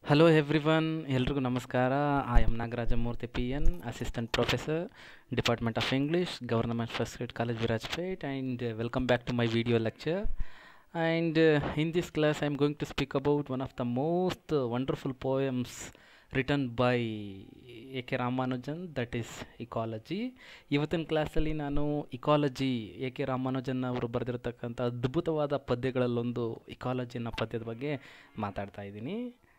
Hello everyone ಎಲ್ರಿಗೂ ನಮಸ್ಕಾರ I am Nagarajamurthy P N assistant professor department of English government first grade college Virajpet and welcome back to my video lecture and in this class I am going to speak about one of the most wonderful poems written by A K Ramanujan that is ecology ಇವತ್ತಿನ ಕ್ಲಾಸಲ್ಲಿ ನಾನು ecology A K Ramanujan ಅವರು ಬರೆದಿರತಕ್ಕಂಥ ಅದ್ಭುತವಾದ ಪದ್ಯಗಳಲ್ಲೊಂದು ecology ಅನ್ನೋ ಪದ್ಯದ ಬಗ್ಗೆ ಮಾತಾಡ್ತಾ ಇದ್ದೀನಿ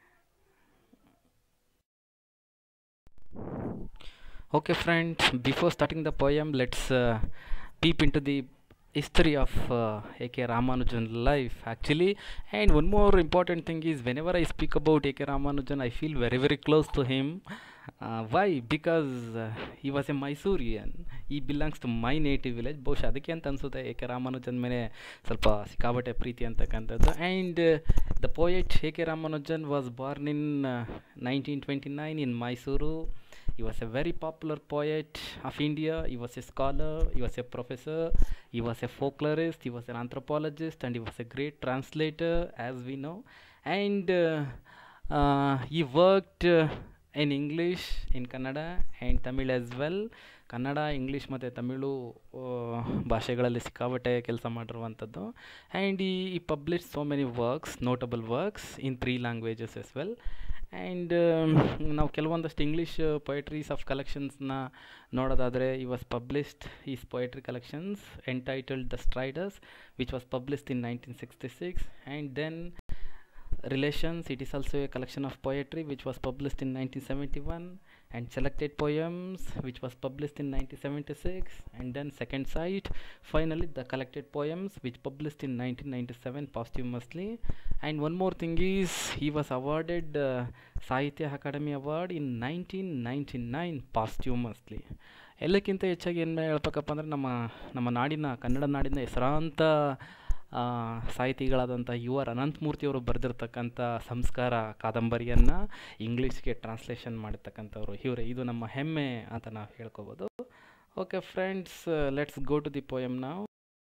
Okay, friends, before starting the poem, let's uh, peep into the history of uh, A.K. Ramanujan life actually. And one more important thing is whenever I speak about A.K. Ramanujan, I feel very, very close to him. Uh, why? Because uh, he was a Mysorean. He belongs to my native village. ಬಹುಶಃ ಅದಕ್ಕೆ ಅಂತ ಅನಿಸುತ್ತೆ A K Ramanujan ಮೇಲೆ ಸ್ವಲ್ಪ ಸಿಕ್ಕಾಬಟ್ಟೆ ಪ್ರೀತಿ ಅಂತಕ್ಕಂಥದ್ದು and the poet A K Ramanujan was born in nineteen twenty nine in Mysuru he was a very popular poet of India. He was a scholar, he was a professor, he was a folklorist, he was an anthropologist, and he was a great translator, as we know. And uh, uh, he worked uh, in English, in Kannada, and Tamil as well. Kannada English ಮತ್ತು ತಮಿಳು ಭಾಷೆಗಳಲ್ಲಿ ಸಿಕ್ಕಾಬಟ್ಟೆ ಕೆಲಸ ಮಾಡಿರುವಂಥದ್ದು and he he publish so many works notable works in three languages as well and ನಾವು ಕೆಲವೊಂದಷ್ಟು English poetries of ಕಲೆಕ್ಷನ್ಸ್ನ ನೋಡೋದಾದರೆ he was published his poetry collections entitled the Striders which was published in nineteen sixty six and then relations it is also a collection of poetry which was published in 1971 and selected poems which was published in 1976 and then second site finally the collected poems which published in 1997 posthumously and one more thing is he was awarded uh, sahitya academy award in 1999 posthumously ಎಲ್ಲಕ್ಕಿಂತ ಹೆಚ್ಚಾಗಿ ಏನು ಹೇಳ್ಬೇಕಪ್ಪ ಅಂದರೆ ನಮ್ಮ ನಮ್ಮ ನಾಡಿನ ಕನ್ನಡ ನಾಡಿನ ಹೆಸರಾಂತ ಸಾಹಿತಿಗಳಾದಂಥ you are ಅನಂತಮೂರ್ತಿಯವರು ಬರೆದಿರ್ತಕ್ಕಂಥ ಸಂಸ್ಕಾರ ಕಾದಂಬರಿಯನ್ನು ಇಂಗ್ಲೀಷ್ಗೆ ಟ್ರಾನ್ಸ್ಲೇಷನ್ ಮಾಡಿರ್ತಕ್ಕಂಥವ್ರು ಇವರೇ ಇದು ನಮ್ಮ ಹೆಮ್ಮೆ ಅಂತ ನಾವು ಹೇಳ್ಕೊಬೋದು okay friends let's go to the poem ನಾವು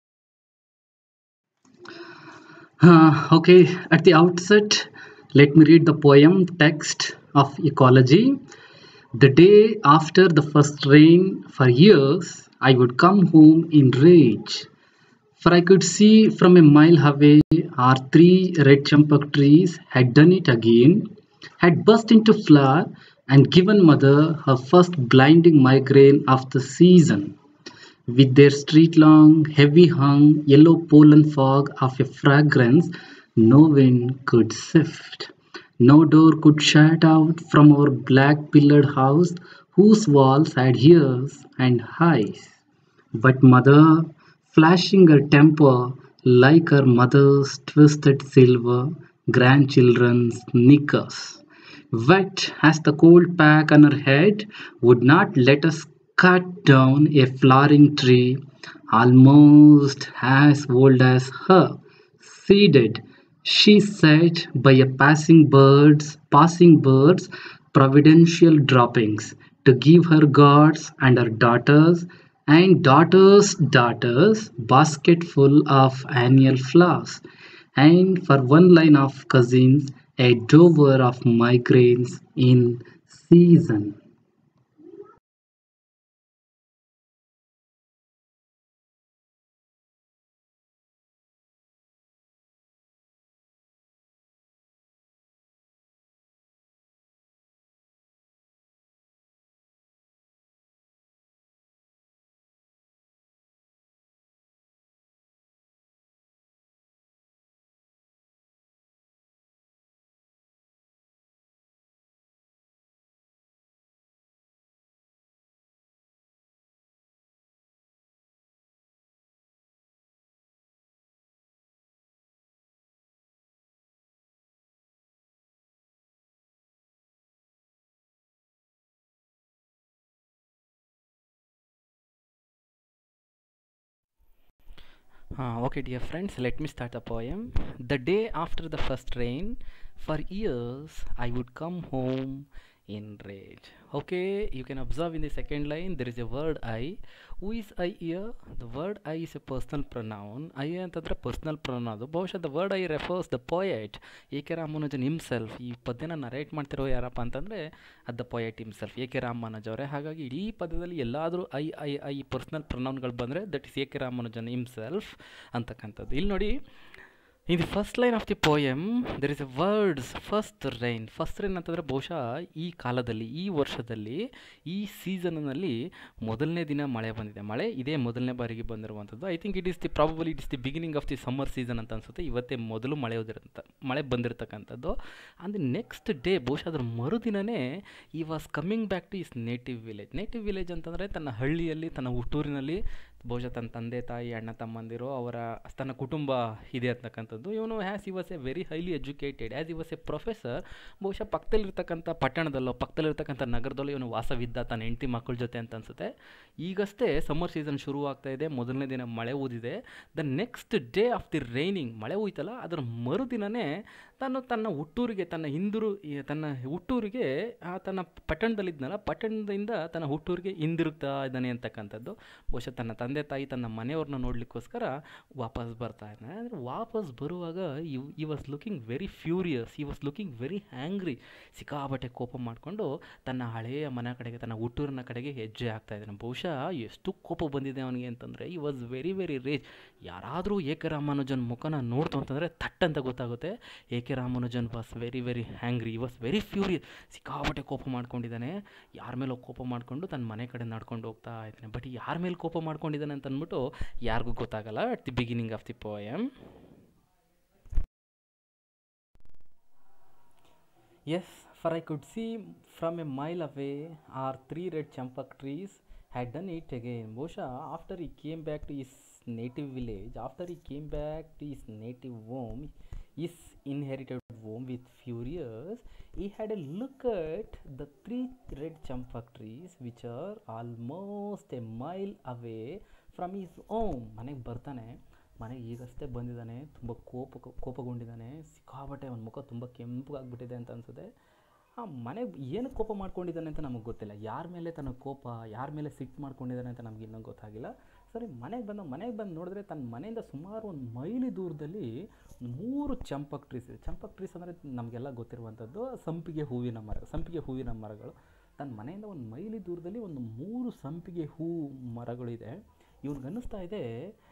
Uh, okay, at the outset, let me read the poem text of ecology. The day after the first rain, for years, I would come home in rage. For I could see from a mile away our three red champak trees had done it again, had burst into flower and given mother her first blinding migraine of the season with their street long, heavy hung, yellow pollen fog of a fragrance no wind could sift. No door could shut out from our black pillared house whose walls had ears and eyes. But mother, flashing her temper like her mother's twisted silver grandchildren's knickers, wet as the cold pack on her head, would not let us cut down a flowering tree almost as old as her. Seated, she sat by a passing bird's passing bird's providential droppings to give her gods and her daughters and daughters' daughters basket full of annual flowers, and for one line of cousins a dover of migraines in season. Uh, okay, dear friends, let me start the poem. The day after the first rain, for years I would come home enraged. Okay, you can observe in the second line there is a word I. Who is I here? The word I is a personal pronoun. I ಅಂತಂದರೆ personal pronoun ಅದು ಬಹುಶಃ the word I refers the poet A K Ramanujan himself ಈ ಪದ್ಯನ narrate ಮಾಡ್ತಿರೋ ಯಾರಪ್ಪ ಅಂತಂದರೆ ಅದು the poet himself A K Ramanuj ಅವರೇ ಹಾಗಾಗಿ ಇಡೀ ಪದ್ಯದಲ್ಲಿ ಎಲ್ಲಾದರೂ ಐ ಐ ಐ ಪರ್ಸ್ನಲ್ ಪ್ರೊನೌನ್ಗಳು ಬಂದರೆ that is A K Ramanujan himself ಅಂತಕ್ಕಂಥದ್ದು ಇಲ್ಲಿ ನೋಡಿ in the first line of the poem there is a words first rain first rain ಅಂತಂದರೆ ಬಹುಶಃ ಈ ಕಾಲದಲ್ಲಿ ಈ ವರ್ಷದಲ್ಲಿ ಈ ಸೀಸನ್ನಲ್ಲಿ ಮೊದಲನೇ ದಿನ ಮಳೆ ಬಂದಿದೆ ಮಳೆ ಇದೇ ಮೊದಲನೇ ಬಾರಿಗೆ ಬಂದಿರುವಂಥದ್ದು I think it is the probably it is the beginning of the summer season ಅಂತ ಅನಿಸುತ್ತೆ ಇವತ್ತೇ ಮೊದಲು ಮಳೆ ಓದಿರಂತ ಮಳೆ ಬಂದಿರತಕ್ಕಂಥದ್ದು ಆ್ಯಂಡ್ ದಿ ನೆಕ್ಸ್ಟ್ ಡೇ ಬಹುಶಃ ಅದ್ರ ಮರುದಿನವೇ he was coming back to his native village native village ಅಂತಂದರೆ ತನ್ನ ಹಳ್ಳಿಯಲ್ಲಿ ತನ್ನ ಹುಟ್ಟೂರಿನಲ್ಲಿ ಬಹುಶಃ ತನ್ನ ತಂದೆ ತಾಯಿ ಅಣ್ಣ ತಮ್ಮಂದಿರು ಅವರ ತನ್ನ ಕುಟುಂಬ ಇದೆ ಅಂತಕ್ಕಂಥದ್ದು ಇವನು has he was a very highly educated as he was a professor ಬಹುಶಃ ಪಕ್ಕದಲ್ಲಿರ್ತಕ್ಕಂಥ ಪಟ್ಟಣದಲ್ಲೋ ಪಕ್ಕದಲ್ಲಿರ್ತಕ್ಕಂಥ ನಗರದಲ್ಲೋ ಇವನು ವಾಸವಿದ್ದ ತನ್ನ ಹೆಂಡತಿ ಮಕ್ಕಳ ಜೊತೆ ಅಂತ ಅನಿಸುತ್ತೆ ಈಗಷ್ಟೇ ಸಮ್ಮರ್ ಸೀಸನ್ ಶುರು ಆಗ್ತಾ ಇದೆ ಮೊದಲನೇ ದಿನ ಮಳೆ ಊದಿದೆ the next day of the raining ಮಳೆ ಹೋಯ್ತಲ್ಲ ಅದರ ಮರುದಿನವೇ ತಾನು ತನ್ನ ಹುಟ್ಟೂರಿಗೆ ತನ್ನ ಹಿಂದಿರು ತನ್ನ ಹುಟ್ಟೂರಿಗೆ ಆ ತನ್ನ ಪಟ್ಟಣದಲ್ಲಿದ್ದನಲ್ಲ ಪಟ್ಟಣದಿಂದ ತನ್ನ ಹುಟ್ಟೂರಿಗೆ ಹಿಂದಿರುಗ್ತಾ ಇದ್ದಾನೆ ಅಂತಕ್ಕಂಥದ್ದು ಬಹುಶಃ ತನ್ನ ತಂದೆ ತಾಯಿ ತನ್ನ ಮನೆಯವ್ರನ್ನ ನೋಡಲಿಕ್ಕೋಸ್ಕರ ವಾಪಸ್ ಬರ್ತಾ ಇದ್ದಾನೆ ಅಂದರೆ ವಾಪಸ್ ಬರುವಾಗ ಇವ್ he was looking very furious he was looking very angry ಸಿಕ್ಕಾಬಟ್ಟೆ ಕೋಪ ಮಾಡಿಕೊಂಡು ತನ್ನ ಹಳೆಯ ಮನೆ ಕಡೆಗೆ ತನ್ನ ಹುಟ್ಟೂರಿನ ಕಡೆಗೆ ಹೆಜ್ಜೆ ಆಗ್ತಾ ಇದ್ದಾನೆ ಬಹುಶಃ ಎಷ್ಟು ಕೋಪ ಬಂದಿದೆ ಅವನಿಗೆ ಅಂತಂದರೆ ಈ ವಾಸ್ ವೆರಿ ವೆರಿ ರೇಜ್ ಯಾರಾದರೂ ಏಕೆ ರಾಮಾನುಜನ್ ಮುಖನ ನೋಡ್ತು ಅಂತಂದರೆ ಥಟ್ ಅಂತ ಗೊತ್ತಾಗುತ್ತೆ ಏಕೆ Ramanujan was very very angry was very furious ಸಿಕ್ಕಾಬಟ್ಟೆ ಕೋಪ ಮಾಡ್ಕೊಂಡಿದ್ದಾನೆ ಯಾರ ಮೇಲೋ ಕೋಪ ಮಾಡಿಕೊಂಡು ತನ್ನ ಮನೆ ಕಡೆ ನಡ್ಕೊಂಡು ಹೋಗ್ತಾ ಇದ್ದಾನೆ ಬಟ್ ಯಾರ ಮೇಲೆ ಕೋಪ ಮಾಡ್ಕೊಂಡಿದ್ದಾನೆ ಅಂತ ಅಂದ್ಬಿಟ್ಟು ಯಾರಿಗೂ ಗೊತ್ತಾಗಲ್ಲ at the beginning of the poem as far I could see from a mile away our three red champak trees had done it again ಬಹುಶಃ after he came back to his native village after he came back to his native home is inherited home with furious he had a look at the three red champak trees which are almost a mile away from his home ಮನೆಗೆ ಬರ್ತಾನೆ ಮನೆಗೆ ಈಗಷ್ಟೇ ಬಂದಿದ್ದಾನೆ ತುಂಬ ಕೋಪ ಕೋಪಗೊಂಡಿದ್ದಾನೆ ಸಿಕ್ಕಾಬಟ್ಟೆ ಅವನ ಮುಖ ತುಂಬ ಕೆಂಪಗಾಗ್ಬಿಟ್ಟಿದೆ ಅಂತ ಅನಿಸುತ್ತೆ ಆ ಮನೆಗೆ ಏನು ಕೋಪ ಮಾಡ್ಕೊಂಡಿದ್ದಾನೆ ಅಂತ ನಮಗೆ ಗೊತ್ತಿಲ್ಲ ಯಾರ ಮೇಲೆ ತನ್ನ ಕೋಪ ಯಾರ ಮೇಲೆ ಸಿಟ್ಟು ಮಾಡ್ಕೊಂಡಿದ್ದಾನೆ ಅಂತ ನಮ್ಗೆ ಇನ್ನೂ ಗೊತ್ತಾಗಿಲ್ಲ ಸರಿ ಮನೆಗೆ ಬಂದ ಮನೆಗೆ ಬಂದು ನೋಡಿದ್ರೆ ತನ್ನ ಮನೆಯಿಂದ ಸುಮಾರು ಒಂದು ಮೈಲಿ ದೂರದಲ್ಲಿ ಮೂರು ಚಂಪಕ್ ಟ್ರೀಸ್ ಇದೆ ಚಂಪಕ್ ಟ್ರೀಸ್ ಅಂದರೆ ನಮಗೆಲ್ಲ ಗೊತ್ತಿರುವಂಥದ್ದು ಸಂಪಿಗೆ ಹೂವಿನ ಮರ ಸಂಪಿಗೆ ಹೂವಿನ ಮರಗಳು ತನ್ನ ಮನೆಯಿಂದ ಒಂದು ಮೈಲಿ ದೂರದಲ್ಲಿ ಒಂದು ಮೂರು ಸಂಪಿಗೆ ಹೂ ಮರಗಳಿದೆ ಇವ್ನಿಗೆ ಅನ್ನಿಸ್ತಾ ಇದೆ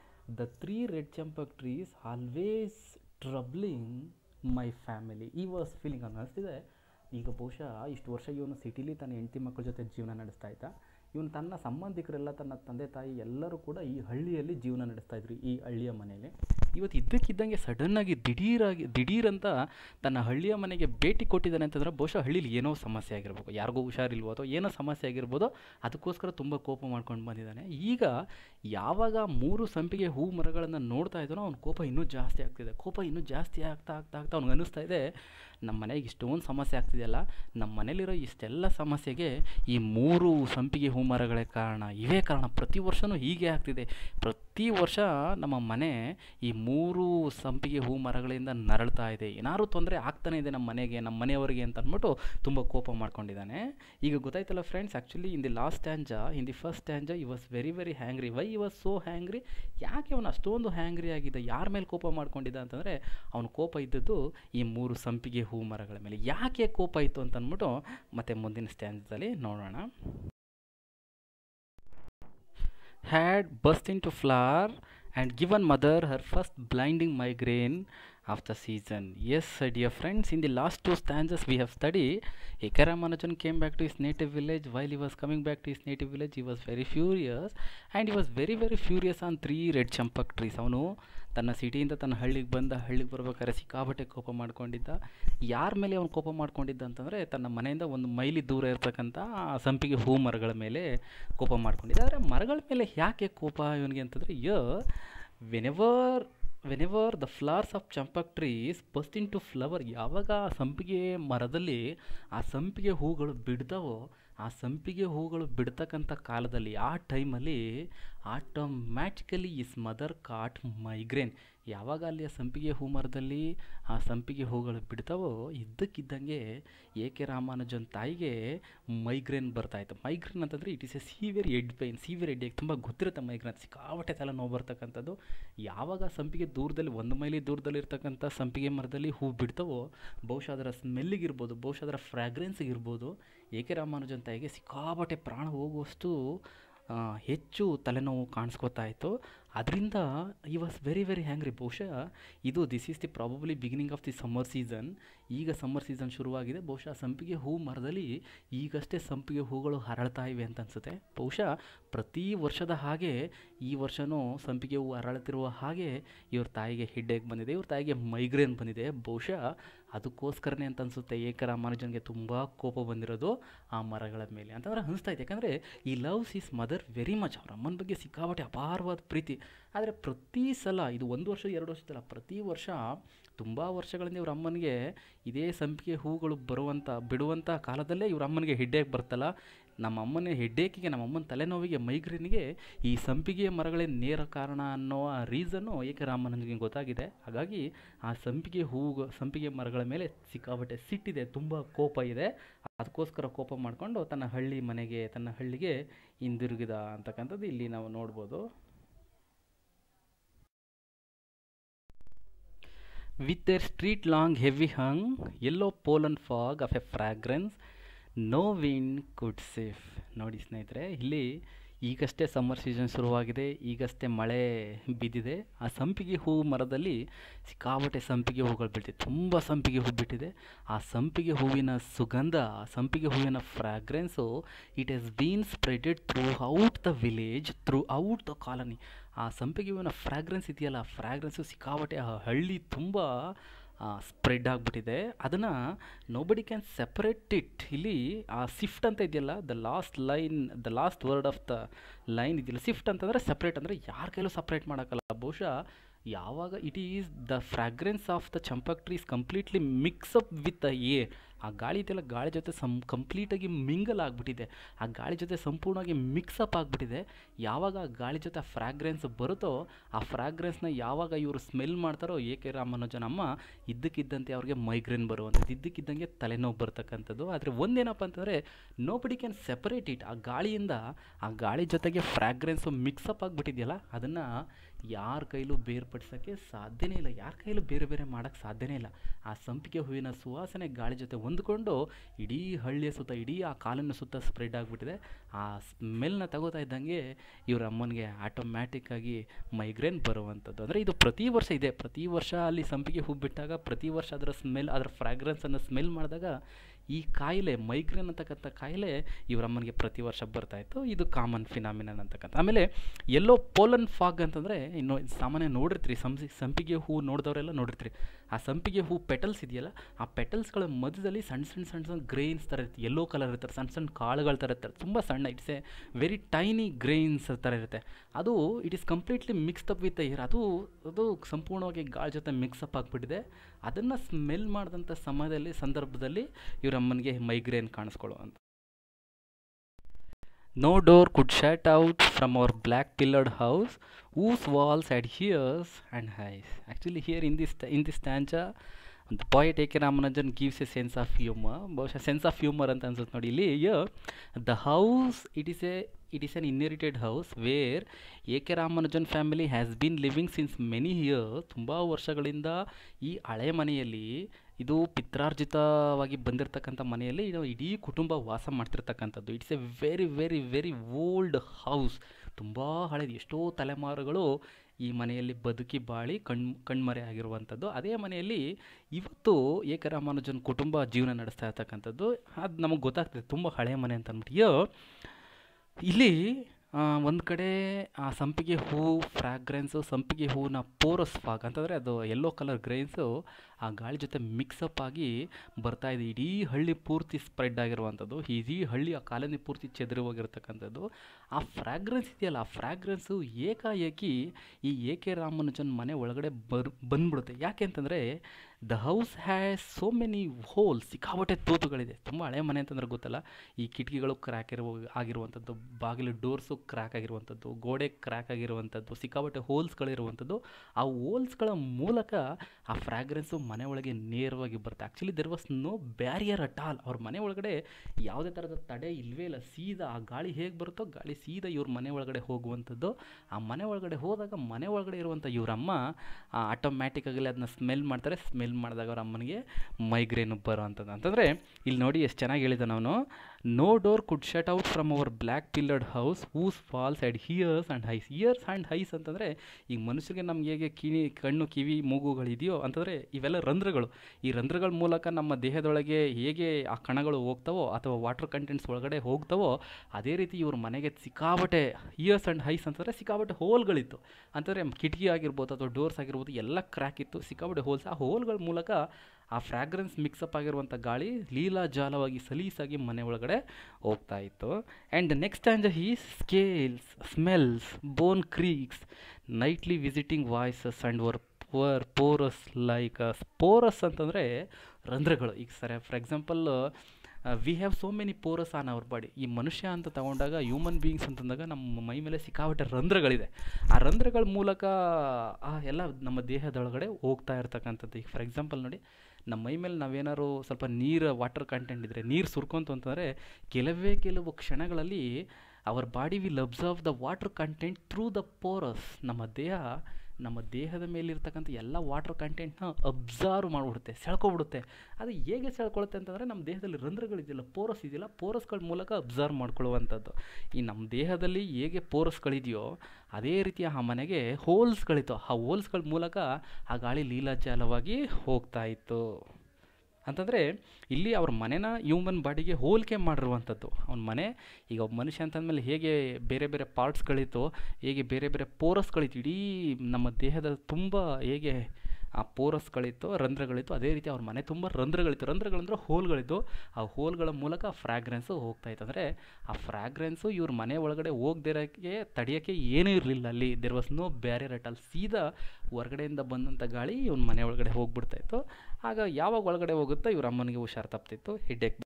the three red champak trees always troubling my family he was feeling ಅನ್ನಿಸ್ತಿದೆ ಈಗ ಬಹುಶಃ ಇಷ್ಟು ವರ್ಷ ಇವನು ಸಿಟಿಲಿ ತನ್ನ ಹೆಂಡತಿ ಮಕ್ಕಳ ಜೊತೆ ಜೀವನ ನಡೆಸ್ತಾ ಇದ್ದ ಇವನು ತನ್ನ ಸಂಬಂಧಿಕರೆಲ್ಲ ತನ್ನ ತಂದೆ ತಾಯಿ ಎಲ್ಲರೂ ಕೂಡ ಈ ಹಳ್ಳಿಯಲ್ಲಿ ಜೀವನ ನಡೆಸ್ತಾ ಇದ್ರು ಈ ಹಳ್ಳಿಯ ಮನೆಯಲ್ಲಿ ಇವತ್ತು ಇದ್ದಕ್ಕಿದ್ದಂಗೆ ಸಡನ್ನಾಗಿ ದಿಢೀರಾಗಿ ದಿಢೀರಂತ ತನ್ನ ಹಳ್ಳಿಯ ಮನೆಗೆ ಭೇಟಿ ಕೊಟ್ಟಿದ್ದಾನೆ ಅಂತಂದರೆ ಬಹುಶಃ ಹಳ್ಳಿಲಿ ಏನೋ ಸಮಸ್ಯೆ ಆಗಿರ್ಬೇಕು ಯಾರಿಗೋ ಹುಷಾರಿಲ್ವೋ ಅಥವಾ ಏನೋ ಸಮಸ್ಯೆ ಆಗಿರ್ಬೋದು ಅದಕ್ಕೋಸ್ಕರ ತುಂಬ ಕೋಪ ಮಾಡ್ಕೊಂಡು ಬಂದಿದ್ದಾನೆ ಈಗ ಯಾವಾಗ ಮೂರು ಸಂಪಿಗೆ ಹೂ ಮರಗಳನ್ನು ನೋಡ್ತಾ ಇದ್ದಾನೋ ಅವ್ನ ಕೋಪ ಇನ್ನೂ ಜಾಸ್ತಿ ಆಗ್ತಿದೆ ಕೋಪ ಇನ್ನೂ ಜಾಸ್ತಿ ಆಗ್ತಾ ಆಗ್ತಾ ಆಗ್ತಾ ಅವ್ನಿಗೆ ಅನ್ನಿಸ್ತಾ ಇದೆ ನಮ್ಮ ಮನೆಗೆ ಇಷ್ಟೊಂದು ಸಮಸ್ಯೆ ಆಗ್ತಿದೆಯಲ್ಲ ನಮ್ಮ ಮನೇಲಿರೋ ಇಷ್ಟೆಲ್ಲ ಸಮಸ್ಯೆಗೆ ಈ ಮೂರು ಸಂಪಿಗೆ ಹೂ ಮರಗಳೇ ಕಾರಣ ಇವೇ ಕಾರಣ ಪ್ರತಿ ವರ್ಷವೂ ಹೀಗೆ ಆಗ್ತಿದೆ ಪ್ರತಿ ವರ್ಷ ನಮ್ಮ ಮನೆ ಈ ಮೂರು ಸಂಪಿಗೆ ಹೂ ಮರಗಳಿಂದ ನರಳ್ತಾ ಇದೆ ಏನಾದ್ರು ತೊಂದರೆ ಆಗ್ತಾನೆ ಇದೆ ನಮ್ಮ ಮನೆಗೆ ನಮ್ಮ ಮನೆಯವರಿಗೆ ಅಂತ ಅಂದ್ಬಿಟ್ಟು ತುಂಬ ಕೋಪ ಮಾಡ್ಕೊಂಡಿದ್ದಾನೆ ಈಗ ಗೊತ್ತಾಯ್ತಲ್ಲ friends actually in the last stanza in the first stanza he was very very angry why he was so angry ಯಾಕೆ ಅವನು ಅಷ್ಟೊಂದು ಹ್ಯಾಂಗ್ರಿ ಆಗಿದೆ ಯಾರ ಮೇಲೆ ಕೋಪ ಮಾಡ್ಕೊಂಡಿದ್ದ ಅಂತಂದರೆ ಅವನು ಕೋಪ ಇದ್ದದ್ದು ಈ ಮೂರು ಸಂಪಿಗೆ ಹೂ ಮರಗಳ ಮೇಲೆ ಯಾಕೆ ಕೋಪ ಇತ್ತು ಅಂತ ಅಂದ್ಬಿಟ್ಟು ಮತ್ತೆ ಮುಂದಿನ ಸ್ಟ್ಯಾಂಜಲ್ಲಿ ನೋಡೋಣ had burst into flower and given mother her first blinding migraine of the season. Yes, uh, dear friends, in the last two stanzas we have studied, Ekaramanujan came back to his native village. While he was coming back to his native village, he was very furious and he was very, very furious on three red champak trees. ಅವನು ತನ್ನ ಸಿಟಿಯಿಂದ ತನ್ನ ಹಳ್ಳಿಗೆ ಬಂದ ಹಳ್ಳಿಗೆ ಬರ್ಬೇಕಾದ್ರೆ ಸಿಕ್ಕಾಬಟ್ಟೆ ಕೋಪ ಮಾಡ್ಕೊಂಡಿದ್ದ ಯಾರ ಮೇಲೆ ಅವನು ಕೋಪ ಮಾಡ್ಕೊಂಡಿದ್ದ ಅಂತಂದರೆ ತನ್ನ ಮನೆಯಿಂದ ಒಂದು ಮೈಲಿ ದೂರ ಇರ್ತಕ್ಕಂಥ ಆ ಸಂಪಿಗೆ ಹೂ ಮರಗಳ ಮೇಲೆ ಕೋಪ ಮಾಡ್ಕೊಂಡಿದ್ದ ಆದರೆ ಮರಗಳ ಮೇಲೆ ಯಾಕೆ ಕೋಪ ಇವನಿಗೆ ಅಂತಂದರೆ ಯ whenever whenever the flowers of champak trees burst into flower ಯಾವಾಗ ಆ ಸಂಪಿಗೆ ಮರದಲ್ಲಿ ಆ ಸಂಪಿಗೆ ಹೂಗಳು ಬಿಡ್ತಾವೋ ಆ ಸಂಪಿಗೆ ಹೂಗಳು ಬಿಡ್ತಕ್ಕಂಥ ಕಾಲದಲ್ಲಿ ಆ ಟೈಮಲ್ಲಿ automatically his mother caught migraine ಯಾವಾಗ ಅಲ್ಲಿ ಆ ಸಂಪಿಗೆ ಹೂ ಮರದಲ್ಲಿ ಆ ಸಂಪಿಗೆ ಹೂಗಳು ಬಿಡ್ತಾವೋ ಇದ್ದಕ್ಕಿದ್ದಂಗೆ ಎ ಕೆ ರಾಮಾನುಜನ್ ತಾಯಿಗೆ ಮೈಗ್ರೇನ್ ಬರ್ತಾಯಿತ್ತು ಮೈಗ್ರೇನ್ ಅಂತಂದರೆ it is a severe head pain severe head ತುಂಬ ಗೊತ್ತಿರುತ್ತೆ ಮೈಗ್ರೇನ್ ಸಿಕ್ಕಾಪಟ್ಟೆ ತಲೆ ನೋವು ಬರ್ತಕ್ಕಂಥದ್ದು ಯಾವಾಗ ಸಂಪಿಗೆ ದೂರದಲ್ಲಿ ಒಂದು ಮೈಲಿ ದೂರದಲ್ಲಿ ಇರ್ತಕ್ಕಂಥ ಸಂಪಿಗೆ ಮರದಲ್ಲಿ ಹೂ ಬಿಡ್ತಾವೋ ಬಹುಶಃ ಅದರ ಸ್ಮೆಲ್ಲಿಗಿರ್ಬೋದು ಬಹುಶಃ ಅದರ ಫ್ರ್ಯಾಗ್ರೆನ್ಸಿಗಿರ್ಬೋದು ಎ ಕೆ ರಾಮಾನುಜನ್ ತಾಯಿಗೆ ಸಿಕ್ಕಾಪಟ್ಟೆ ಪ್ರಾಣ ಹೋಗುವಷ್ಟು ಆ, ಹೆಚ್ಚು ತಲೆನೋವು ಕಾಣಿಸ್ಕೊತಾ ಇತ್ತು ಅದರಿಂದ ಈ ವಾಸ್ ವೆರಿ ವೆರಿ ಹ್ಯಾಂಗ್ರಿ ಬಹುಶಃ ಇದು this is the probably beginning of the summer season ಈಗ ಸಮ್ಮರ್ ಸೀಸನ್ ಶುರುವಾಗಿದೆ ಬಹುಶಃ ಸಂಪಿಗೆ ಹೂ ಮರದಲ್ಲಿ ಈಗಷ್ಟೇ ಸಂಪಿಗೆ ಹೂಗಳು ಹರಳ್ತಾ ಇವೆ ಅಂತ ಅನಿಸುತ್ತೆ ಬಹುಶಃ ಪ್ರತಿ ವರ್ಷದ ಹಾಗೆ ಈ ವರ್ಷವೂ ಸಂಪಿಗೆ ಹೂ ಅರಳುತ್ತಿರುವ ಹಾಗೆ ಇವ್ರ ತಾಯಿಗೆ ಹೆಡ್ಡೇಕ್ ಬಂದಿದೆ ಇವ್ರ ತಾಯಿಗೆ ಮೈಗ್ರೇನ್ ಬಂದಿದೆ ಬಹುಶಃ ಅದಕ್ಕೋಸ್ಕರನೇ ಅಂತ ಅನಿಸುತ್ತೆ ಏಕ ರಾಮಾನುಜನ್ಗೆ ತುಂಬ ಕೋಪ ಬಂದಿರೋದು ಆ ಮರಗಳ ಮೇಲೆ ಅಂತಂದ್ರೆ ಅನಿಸ್ತಾ ಇದೆ ಯಾಕಂದರೆ he loves his mother very much ಅವ್ರ ಅಮ್ಮನ ಬಗ್ಗೆ ಸಿಕ್ಕಾಪಟ್ಟೆ ಅಪಾರವಾದ ಪ್ರೀತಿ ಆದರೆ ಪ್ರತಿ ಸಲ ಇದು ಒಂದು ವರ್ಷ ಎರಡು ವರ್ಷದಲ್ಲ ಪ್ರತಿ ವರ್ಷ ತುಂಬ ವರ್ಷಗಳಿಂದ ಇವ್ರ ಅಮ್ಮನಿಗೆ ಇದೇ ಸಂಪಿಗೆ ಹೂಗಳು ಬರುವಂಥ ಬಿಡುವಂಥ ಕಾಲದಲ್ಲೇ ಇವ್ರ ಅಮ್ಮನಿಗೆ ಹೆಡ್ಡೇಕ್ ಬರ್ತಲ್ಲ ನಮ್ಮ ಅಮ್ಮನ ಹೆಡ್ಡೇಕಿಗೆ ನಮ್ಮ ಅಮ್ಮನ ತಲೆನೋವಿಗೆ ಮೈಗ್ರೇನಿಗೆ ಈ ಸಂಪಿಗೆ ಮರಗಳೇ ನೇರ ಕಾರಣ ಅನ್ನೋ ರೀಸನ್ನು ಏಕೆ ರಾಮನಿಗೆ ಗೊತ್ತಾಗಿದೆ ಹಾಗಾಗಿ ಆ ಸಂಪಿಗೆ ಹೂವು ಸಂಪಿಗೆ ಮರಗಳ ಮೇಲೆ ಸಿಕ್ಕಾಪಟ್ಟೆ ಸಿಟ್ಟಿದೆ ತುಂಬ ಕೋಪ ಇದೆ ಅದಕ್ಕೋಸ್ಕರ ಕೋಪ ಮಾಡಿಕೊಂಡು ತನ್ನ ಹಳ್ಳಿ ಮನೆಗೆ ತನ್ನ ಹಳ್ಳಿಗೆ ಹಿಂದಿರುಗಿದ ಅಂತಕ್ಕಂಥದ್ದು ಇಲ್ಲಿ ನಾವು ನೋಡ್ಬೋದು with their street long heavy hung yellow pollen fog of a fragrance no wind could sift ನೋಡಿ ಸ್ನೇಹಿತರೆ ಇಲ್ಲಿ ಈಗಷ್ಟೇ ಸಮ್ಮರ್ ಸೀಸನ್ ಶುರುವಾಗಿದೆ ಈಗಷ್ಟೇ ಮಳೆ ಬಿದ್ದಿದೆ ಆ ಸಂಪಿಗೆ ಹೂ ಮರದಲ್ಲಿ ಸಿಕ್ಕಾಪಟ್ಟೆ ಸಂಪಿಗೆ ಹೂಗಳು ಬಿಟ್ಟಿದೆ ತುಂಬ ಸಂಪಿಗೆ ಹೂ ಬಿಟ್ಟಿದೆ ಆ ಸಂಪಿಗೆ ಹೂವಿನ ಸುಗಂಧ ಆ ಸಂಪಿಗೆ ಹೂವಿನ fragrance it has been spreaded throughout the village throughout the colony ಆ ಸಂಪಿಗೆ ಹೂವಿನ ಫ್ರಾಗ್ರೆನ್ಸ್ ಇದೆಯಲ್ಲ ಆ ಫ್ರಾಗ್ರೆನ್ಸು ಸಿಕ್ಕಾಪಟ್ಟೆ ಆ ಹಳ್ಳಿ ತುಂಬ ಸ್ಪ್ರೆಡ್ ಆಗಿಬಿಟ್ಟಿದೆ ಅದನ್ನು ನೋಬಡಿ ಕ್ಯಾನ್ ಸೆಪರೇಟ್ ಇಟ್ ಇಲ್ಲಿ ಆ ಸಿಫ್ಟ್ ಅಂತ ಇದೆಯಲ್ಲ the last line the last word of the line ಇದೆಯಲ್ಲ ಸಿಫ್ಟ್ ಅಂತಂದರೆ ಸಪ್ರೇಟ್ ಅಂದರೆ ಯಾರ ಕೈಲೂ ಸಪ್ರೇಟ್ ಮಾಡೋಕ್ಕಲ್ಲ ಬಹುಶಃ ಯಾವಾಗ it is the fragrance of the champak trees completely mix up with the air ಆ ಗಾಳಿ ಇದೆಯಲ್ಲ ಗಾಳಿ ಜೊತೆ ಸಂ ಕಂಪ್ಲೀಟಾಗಿ ಮಿಂಗಲ್ ಆಗಿಬಿಟ್ಟಿದೆ ಆ ಗಾಳಿ ಜೊತೆ ಸಂಪೂರ್ಣವಾಗಿ ಮಿಕ್ಸಪ್ ಆಗಿಬಿಟ್ಟಿದೆ ಯಾವಾಗ ಆ ಗಾಳಿ ಜೊತೆ ಆ ಫ್ರಾಗ್ರೆನ್ಸ್ ಬರುತ್ತೋ ಆ ಫ್ರಾಗ್ರೆನ್ಸ್ನ ಯಾವಾಗ ಇವರು ಸ್ಮೆಲ್ ಮಾಡ್ತಾರೋ ಏಕೆ ರಾಮನುಜನ್ ಅಮ್ಮ ಇದ್ದಕ್ಕಿದ್ದಂತೆ ಅವ್ರಿಗೆ ಮೈಗ್ರೇನ್ ಬರುವಂಥದ್ದು ಇದ್ದಕ್ಕಿದ್ದಂಗೆ ತಲೆನೋವು ಬರ್ತಕ್ಕಂಥದ್ದು ಆದರೆ ಒಂದೇನಪ್ಪ ಅಂತಂದರೆ ನೋ ಬಡಿ ಕ್ಯಾನ್ ಸೆಪರೇಟ್ ಇಟ್ ಆ ಗಾಳಿಯಿಂದ ಆ ಗಾಳಿ ಜೊತೆಗೆ ಫ್ರಾಗ್ರೆನ್ಸು ಮಿಕ್ಸಪ್ ಆಗಿಬಿಟ್ಟಿದೆಯಲ್ಲ ಅದನ್ನು ಯಾರ ಕೈಲೂ ಬೇರ್ಪಡಿಸೋಕ್ಕೆ ಸಾಧ್ಯನೇ ಇಲ್ಲ ಯಾರ ಕೈಲೂ ಬೇರೆ ಬೇರೆ ಮಾಡೋಕ್ಕೆ ಸಾಧ್ಯನೇ ಇಲ್ಲ ಆ ಸಂಪಿಗೆ ಹೂವಿನ ಸುವಾಸನೆ ಗಾಳಿ ಜೊತೆ ಹೊಂದ್ಕೊಂಡು ಇಡೀ ಹಳ್ಳಿಯ ಸುತ್ತ ಇಡೀ ಆ ಕಾಲಿನ ಸುತ್ತ ಸ್ಪ್ರೆಡ್ ಆಗಿಬಿಟ್ಟಿದೆ ಆ ಸ್ಮೆಲ್ನ ತಗೋತಾ ಇದ್ದಂಗೆ ಇವ್ರ ಅಮ್ಮನಿಗೆ ಆಟೋಮ್ಯಾಟಿಕ್ಕಾಗಿ ಮೈಗ್ರೇನ್ ಬರುವಂಥದ್ದು ಅಂದರೆ ಇದು ಪ್ರತಿ ವರ್ಷ ಇದೆ ಪ್ರತಿ ವರ್ಷ ಅಲ್ಲಿ ಸಂಪಿಗೆ ಹೂ ಬಿಟ್ಟಾಗ ಪ್ರತಿ ವರ್ಷ ಅದರ ಸ್ಮೆಲ್ ಅದರ ಫ್ರಾಗ್ರೆನ್ಸನ್ನು ಸ್ಮೆಲ್ ಮಾಡಿದಾಗ ಈ ಕಾಯಿಲೆ ಮೈಗ್ರೇನ್ ಅಂತಕ್ಕಂಥ ಕಾಯಿಲೆ ಇವರಮ್ಮನಿಗೆ ಪ್ರತಿ ವರ್ಷ ಬರ್ತಾಯಿತ್ತು ಇದು ಕಾಮನ್ ಫಿನಾಮಿನನ್ ಅಂತಕ್ಕಂಥ ಆಮೇಲೆ ಎಲ್ಲೋ ಪೋಲನ್ ಫಾಗ್ ಅಂತಂದರೆ ಇನ್ನು ಸಾಮಾನ್ಯ ನೋಡಿರ್ತೀರಿ ಸಂಸಿ ಸಂಪಿಗೆ ಹೂ ನೋಡಿದವರೆಲ್ಲ ನೋಡಿರ್ತೀರಿ ಆ ಸಂಪಿಗೆ ಹೂ ಪೆಟಲ್ಸ್ ಇದೆಯಲ್ಲ ಆ ಪೆಟಲ್ಸ್ಗಳ ಮಧ್ಯದಲ್ಲಿ ಸಣ್ಣ ಸಣ್ಣ ಸಣ್ಣ ಸಣ್ಣ ಗ್ರೈನ್ಸ್ ಥರ ಇರುತ್ತೆ ಯೆಲ್ಲೋ ಕಲರ್ ಇರ್ತಾರೆ ಸಣ್ಣ ಸಣ್ಣ ಕಾಳುಗಳ ಥರ ಇರ್ತಾರೆ ತುಂಬ ಸಣ್ಣ it's a very tiny grains ಥರ ಇರುತ್ತೆ ಅದು it is completely mixed up with air ಅದು ಅದು ಸಂಪೂರ್ಣವಾಗಿ ಗಾಳಿ ಜೊತೆ ಮಿಕ್ಸಪ್ ಆಗಿಬಿಟ್ಟಿದೆ ಅದನ್ನು ಸ್ಮೆಲ್ ಮಾಡಿದಂಥ ಸಮಯದಲ್ಲಿ ಸಂದರ್ಭದಲ್ಲಿ ಇವ್ರ ಅಮ್ಮನಿಗೆ ಮೈಗ್ರೇನ್ ಕಾಣಿಸ್ಕೊಳ್ಳುವಂಥ No door could shut out from our black pillared house, whose walls had ears and eyes. Actually, here in this in this stanza, the poet A.K. Ramanujan gives a sense of humor. ಬಹುಶಃ sense of humour ಅಂತ ಅನ್ಸುತ್ತೆ ನೋಡಿ ಇಲ್ಲಿ the house it is a it is an inherited house where A K Ramanujan family has been living since many years ತುಂಬ ವರ್ಷಗಳಿಂದ ಈ ಹಳೆ ಮನೆಯಲ್ಲಿ ಇದು ಪಿತ್ರಾರ್ಜಿತವಾಗಿ ಬಂದಿರತಕ್ಕಂಥ ಮನೆಯಲ್ಲಿ ಇದು ಇಡೀ ಕುಟುಂಬ ವಾಸ ಮಾಡ್ತಿರ್ತಕ್ಕಂಥದ್ದು it's a very very very old house ತುಂಬ ಹಳೇದು ಎಷ್ಟೋ ತಲೆಮಾರುಗಳು ಈ ಮನೆಯಲ್ಲಿ ಬದುಕಿ ಬಾಳಿ ಕಣ್ ಕಣ್ಮರೆ ಆಗಿರುವಂಥದ್ದು ಅದೇ ಮನೆಯಲ್ಲಿ ಇವತ್ತು ಏಕರಾಮಾನುಜನ್ ಕುಟುಂಬ ಜೀವನ ನಡೆಸ್ತಾ ಇರ್ತಕ್ಕಂಥದ್ದು ಅದು ನಮಗೆ ಗೊತ್ತಾಗ್ತದೆ ತುಂಬ ಹಳೆಯ ಮನೆ ಅಂತ ಅಂದ್ಬಿಟ್ಟು ಯೋ ಇಲ್ಲಿ ಒಂದು ಕಡೆ ಆ ಸಂಪಿಗೆ ಹೂ ಫ್ರಾಗ್ರೆನ್ಸು ಸಂಪಿಗೆ ಹೂವಿನ ಪೋರಸ್ ಫಾಗ್ ಅಂತಂದರೆ ಅದು ಯೆಲ್ಲೋ ಕಲರ್ ಗ್ರೈನ್ಸು ಆ ಗಾಳಿ ಜೊತೆ ಮಿಕ್ಸಪ್ ಆಗಿ ಬರ್ತಾ ಇದೆ ಇಡೀ ಹಳ್ಳಿ ಪೂರ್ತಿ ಸ್ಪ್ರೆಡ್ ಆಗಿರುವಂಥದ್ದು ಇಡೀ ಹಳ್ಳಿ ಆ ಕಾಲನಿ ಪೂರ್ತಿ ಚೆದರಿ ಹೋಗಿರ್ತಕ್ಕಂಥದ್ದು ಆ ಫ್ರಾಗ್ರೆನ್ಸ್ ಇದೆಯಲ್ಲ ಆ ಫ್ರಾಗ್ರೆನ್ಸು ಏಕಾಏಕಿ ಈ ಎ ಕೆ ರಾಮನುಜನ್ ಮನೆ ಒಳಗಡೆ ಬರ್ ಬಂದ್ಬಿಡುತ್ತೆ ಯಾಕೆ ಅಂತಂದರೆ the house has so many holes ಸಿಕ್ಕಾಪಟ್ಟೆ ತೂತುಗಳಿದೆ ತುಂಬ ಹಳೆ ಮನೆ ಅಂತಂದ್ರೆ ಗೊತ್ತಲ್ಲ ಈ ಕಿಟಕಿಗಳು ಕ್ರ್ಯಾಕ್ ಇರುವ ಆಗಿರುವಂಥದ್ದು ಬಾಗಿಲು ಡೋರ್ಸು ಕ್ರ್ಯಾಕ್ ಆಗಿರುವಂಥದ್ದು ಗೋಡೆ ಕ್ರ್ಯಾಕ್ ಆಗಿರುವಂಥದ್ದು ಸಿಕ್ಕಾಪಟ್ಟೆ ಹೋಲ್ಸ್ಗಳಿರುವಂಥದ್ದು ಆ ಹೋಲ್ಸ್ಗಳ ಮೂಲಕ ಆ ಫ್ರ್ಯಾಗ್ರೆನ್ಸು ಮನೆ ಒಳಗೆ ನೇರವಾಗಿ ಬರುತ್ತೆ actually there was no barrier at all ಅವ್ರ ಮನೆ ಒಳಗಡೆ ಯಾವುದೇ ಥರದ ತಡೆ ಇಲ್ಲವೇ ಇಲ್ಲ ಸೀದಾ ಆ ಗಾಳಿ ಹೇಗೆ ಬರುತ್ತೋ ಗಾಳಿ ಸೀದಾ ಇವ್ರ ಮನೆ ಒಳಗಡೆ ಹೋಗುವಂಥದ್ದು ಆ ಮನೆ ಒಳಗಡೆ ಹೋದಾಗ ಮನೆ ಒಳಗಡೆ ಇರುವಂಥ ಇವರಮ್ಮ ಆಟೋಮ್ಯಾಟಿಕ್ಕಾಗಲಿ ಅದನ್ನ ಸ್ಮೆಲ್ ಮಾಡ್ತಾರೆ ಸ್ಮೆಲ್ ಮಾಡಿದಾಗ ಅವ್ರ ಅಮ್ಮನಿಗೆ ಮೈಗ್ರೇನು ಬರೋವಂಥದ್ದು ಅಂತಂದರೆ ಇಲ್ಲಿ ನೋಡಿ ಎಷ್ಟು ಚೆನ್ನಾಗಿ ಹೇಳಿದ ನಾನು no door could shut out from our black pillared house whose walls had ears and eyes ears and eyes ಅಂತಂದರೆ ಈಗ ಮನುಷ್ಯರಿಗೆ ನಮ್ಗೆ ಹೇಗೆ ಕಿವಿ ಕಣ್ಣು ಕಿವಿ ಮೂಗುಗಳಿದೆಯೋ ಅಂತಂದರೆ ಇವೆಲ್ಲ ರಂಧ್ರಗಳು ಈ ರಂಧ್ರಗಳ ಮೂಲಕ ನಮ್ಮ ದೇಹದೊಳಗೆ ಹೇಗೆ ಆ ಕಣಗಳು ಹೋಗ್ತಾವೋ ಅಥವಾ ವಾಟರ್ ಕಂಟೆಂಟ್ಸ್ ಒಳಗಡೆ ಹೋಗ್ತಾವೋ ಅದೇ ರೀತಿ ಇವ್ರ ಮನೆಗೆ ಸಿಕ್ಕಾಬಟ್ಟೆ ಇಯರ್ಸ್ ಆ್ಯಂಡ್ ಹೈಸ್ ಅಂತಂದರೆ ಸಿಕ್ಕಾಬಟ್ಟೆ ಹೋಲ್ಗಳಿತ್ತು ಅಂತಂದರೆ ಕಿಟಕಿ ಆಗಿರ್ಬೋದು ಅಥವಾ ಡೋರ್ಸ್ ಆಗಿರ್ಬೋದು ಎಲ್ಲ ಕ್ರ್ಯಾಕ್ ಇತ್ತು ಸಿಕ್ಕಾಬಟ್ಟೆ ಹೋಲ್ಸ್ ಆ ಹೋಲ್ಗಳ ಮೂಲಕ ಆ ಫ್ರ್ಯಾಗ್ರೆನ್ಸ್ ಮಿಕ್ಸಪ್ ಆಗಿರುವಂಥ ಗಾಳಿ ಲೀಲಾಜಾಲವಾಗಿ ಸಲೀಸಾಗಿ ಮನೆ ಒಳಗಡೆ ಹೋಗ್ತಾ ಇತ್ತು and next and he scales smells bone creaks nightly visiting voices and were were porous like porous ಅಂತಂದರೆ ರಂಧ್ರಗಳು ಈಗ sir for example we have so many porous on our body ಈ ಮನುಷ್ಯ ಅಂತ ತಗೊಂಡಾಗ ಹ್ಯೂಮನ್ ಬೀಯಿಂಗ್ಸ್ ಅಂತಂದಾಗ ನಮ್ಮ ಮೈ ಮೇಲೆ ಸಿಕ್ಕಾಪಟ್ಟೆ ರಂಧ್ರಗಳಿದೆ ಆ ರಂಧ್ರಗಳ ಮೂಲಕ ಆ ಎಲ್ಲ ನಮ್ಮ ದೇಹದೊಳಗಡೆ ಹೋಗ್ತಾ ಇರ್ತಕ್ಕಂಥದ್ದು ಈಗ ಫಾರ್ ಎಕ್ಸಾಂಪಲ್ ನೋಡಿ ನಮ್ಮ ಮೈ ಮೇಲೆ ನಾವೇನಾದ್ರು ಸ್ವಲ್ಪ ನೀರು ವಾಟರ್ ಕಂಟೆಂಟ್ ಇದ್ದರೆ ನೀರು ಸುರ್ಕೊಂತು ಅಂತಂದರೆ ಕೆಲವೇ ಕೆಲವು ಕ್ಷಣಗಳಲ್ಲಿ our body will absorb the water content through the porous ನಮ್ಮ ದೇಹ ನಮ್ಮ ದೇಹದ ಮೇಲಿರ್ತಕ್ಕಂಥ ಎಲ್ಲ ವಾಟರ್ ಕಂಟೆಂಟ್ನ ಅಬ್ಸರ್ವ್ ಮಾಡಿಬಿಡುತ್ತೆ ಸೆಳ್ಕೊಬಿಡುತ್ತೆ ಅದು ಹೇಗೆ ಸೆಳ್ಕೊಳುತ್ತೆ ಅಂತಂದರೆ ನಮ್ಮ ದೇಹದಲ್ಲಿ ರಂಧ್ರಗಳಿದೆಯಲ್ಲ ಪೋರಸ್ ಇದೆಯಲ್ಲ ಪೋರಸ್ಗಳ ಮೂಲಕ ಅಬ್ಸರ್ವ್ ಮಾಡ್ಕೊಳ್ಳುವಂಥದ್ದು ಈ ನಮ್ಮ ದೇಹದಲ್ಲಿ ಹೇಗೆ ಪೋರಸ್ಗಳಿದೆಯೋ ಅದೇ ರೀತಿ ಆ ಮನೆಗೆ ಹೋಲ್ಸ್ಗಳಿತ್ತು ಆ ಹೋಲ್ಸ್ಗಳ ಮೂಲಕ ಆ ಗಾಳಿ ಲೀಲಾಜಾಲವಾಗಿ ಹೋಗ್ತಾ ಇತ್ತು ಅಂತಂದರೆ ಇಲ್ಲಿ ಅವ್ರ ಮನೆನ ಹ್ಯೂಮನ್ ಬಾಡಿಗೆ ಹೋಲಿಕೆ ಮಾಡಿರುವಂಥದ್ದು ಅವ್ನ ಮನೆ ಈಗ ಒಬ್ಬ ಮನುಷ್ಯ ಅಂತಂದಮೇಲೆ ಹೇಗೆ ಬೇರೆ ಬೇರೆ ಪಾರ್ಟ್ಸ್ಗಳಿತ್ತು ಹೇಗೆ ಬೇರೆ ಬೇರೆ ಪೋರಸ್ಗಳಿತ್ತು ಇಡೀ ನಮ್ಮ ದೇಹದ ತುಂಬ ಹೇಗೆ ಆ ಪೋರಸ್ಗಳಿತ್ತು ರಂಧ್ರಗಳಿತ್ತು ಅದೇ ರೀತಿ ಅವ್ರ ಮನೆ ತುಂಬ ರಂಧ್ರಗಳಿತ್ತು ರಂಧ್ರಗಳಂದ್ರೆ ಹೋಲ್ಗಳಿತ್ತು ಆ ಹೋಲ್ಗಳ ಮೂಲಕ ಫ್ರ್ಯಾಗ್ರೆನ್ಸು ಹೋಗ್ತಾ ಇತ್ತು ಅಂದರೆ ಆ ಫ್ರ್ಯಾಗ್ರೆನ್ಸು ಇವ್ರ ಮನೆ ಒಳಗಡೆ ಹೋಗ್ದಿರೋಕ್ಕೆ ತಡೆಯೋಕ್ಕೆ ಏನೂ ಇರಲಿಲ್ಲ ಅಲ್ಲಿ there was no barrier at ಅಲ್ಲಿ ಸೀದಾ ಹೊರಗಡೆಯಿಂದ ಬಂದಂಥ ಗಾಳಿ ಇವ್ನ ಮನೆ ಒಳಗಡೆ ಹೋಗ್ಬಿಡ್ತಾ ಇತ್ತು ಆಗ ಯಾವಾಗ ಒಳಗಡೆ ಹೋಗುತ್ತೋ ಇವ್ರ ಅಮ್ಮನಿಗೆ ಹುಷಾರು ತಪ್ತಿತ್ತು ಹಿಡ್ಡೆಕ್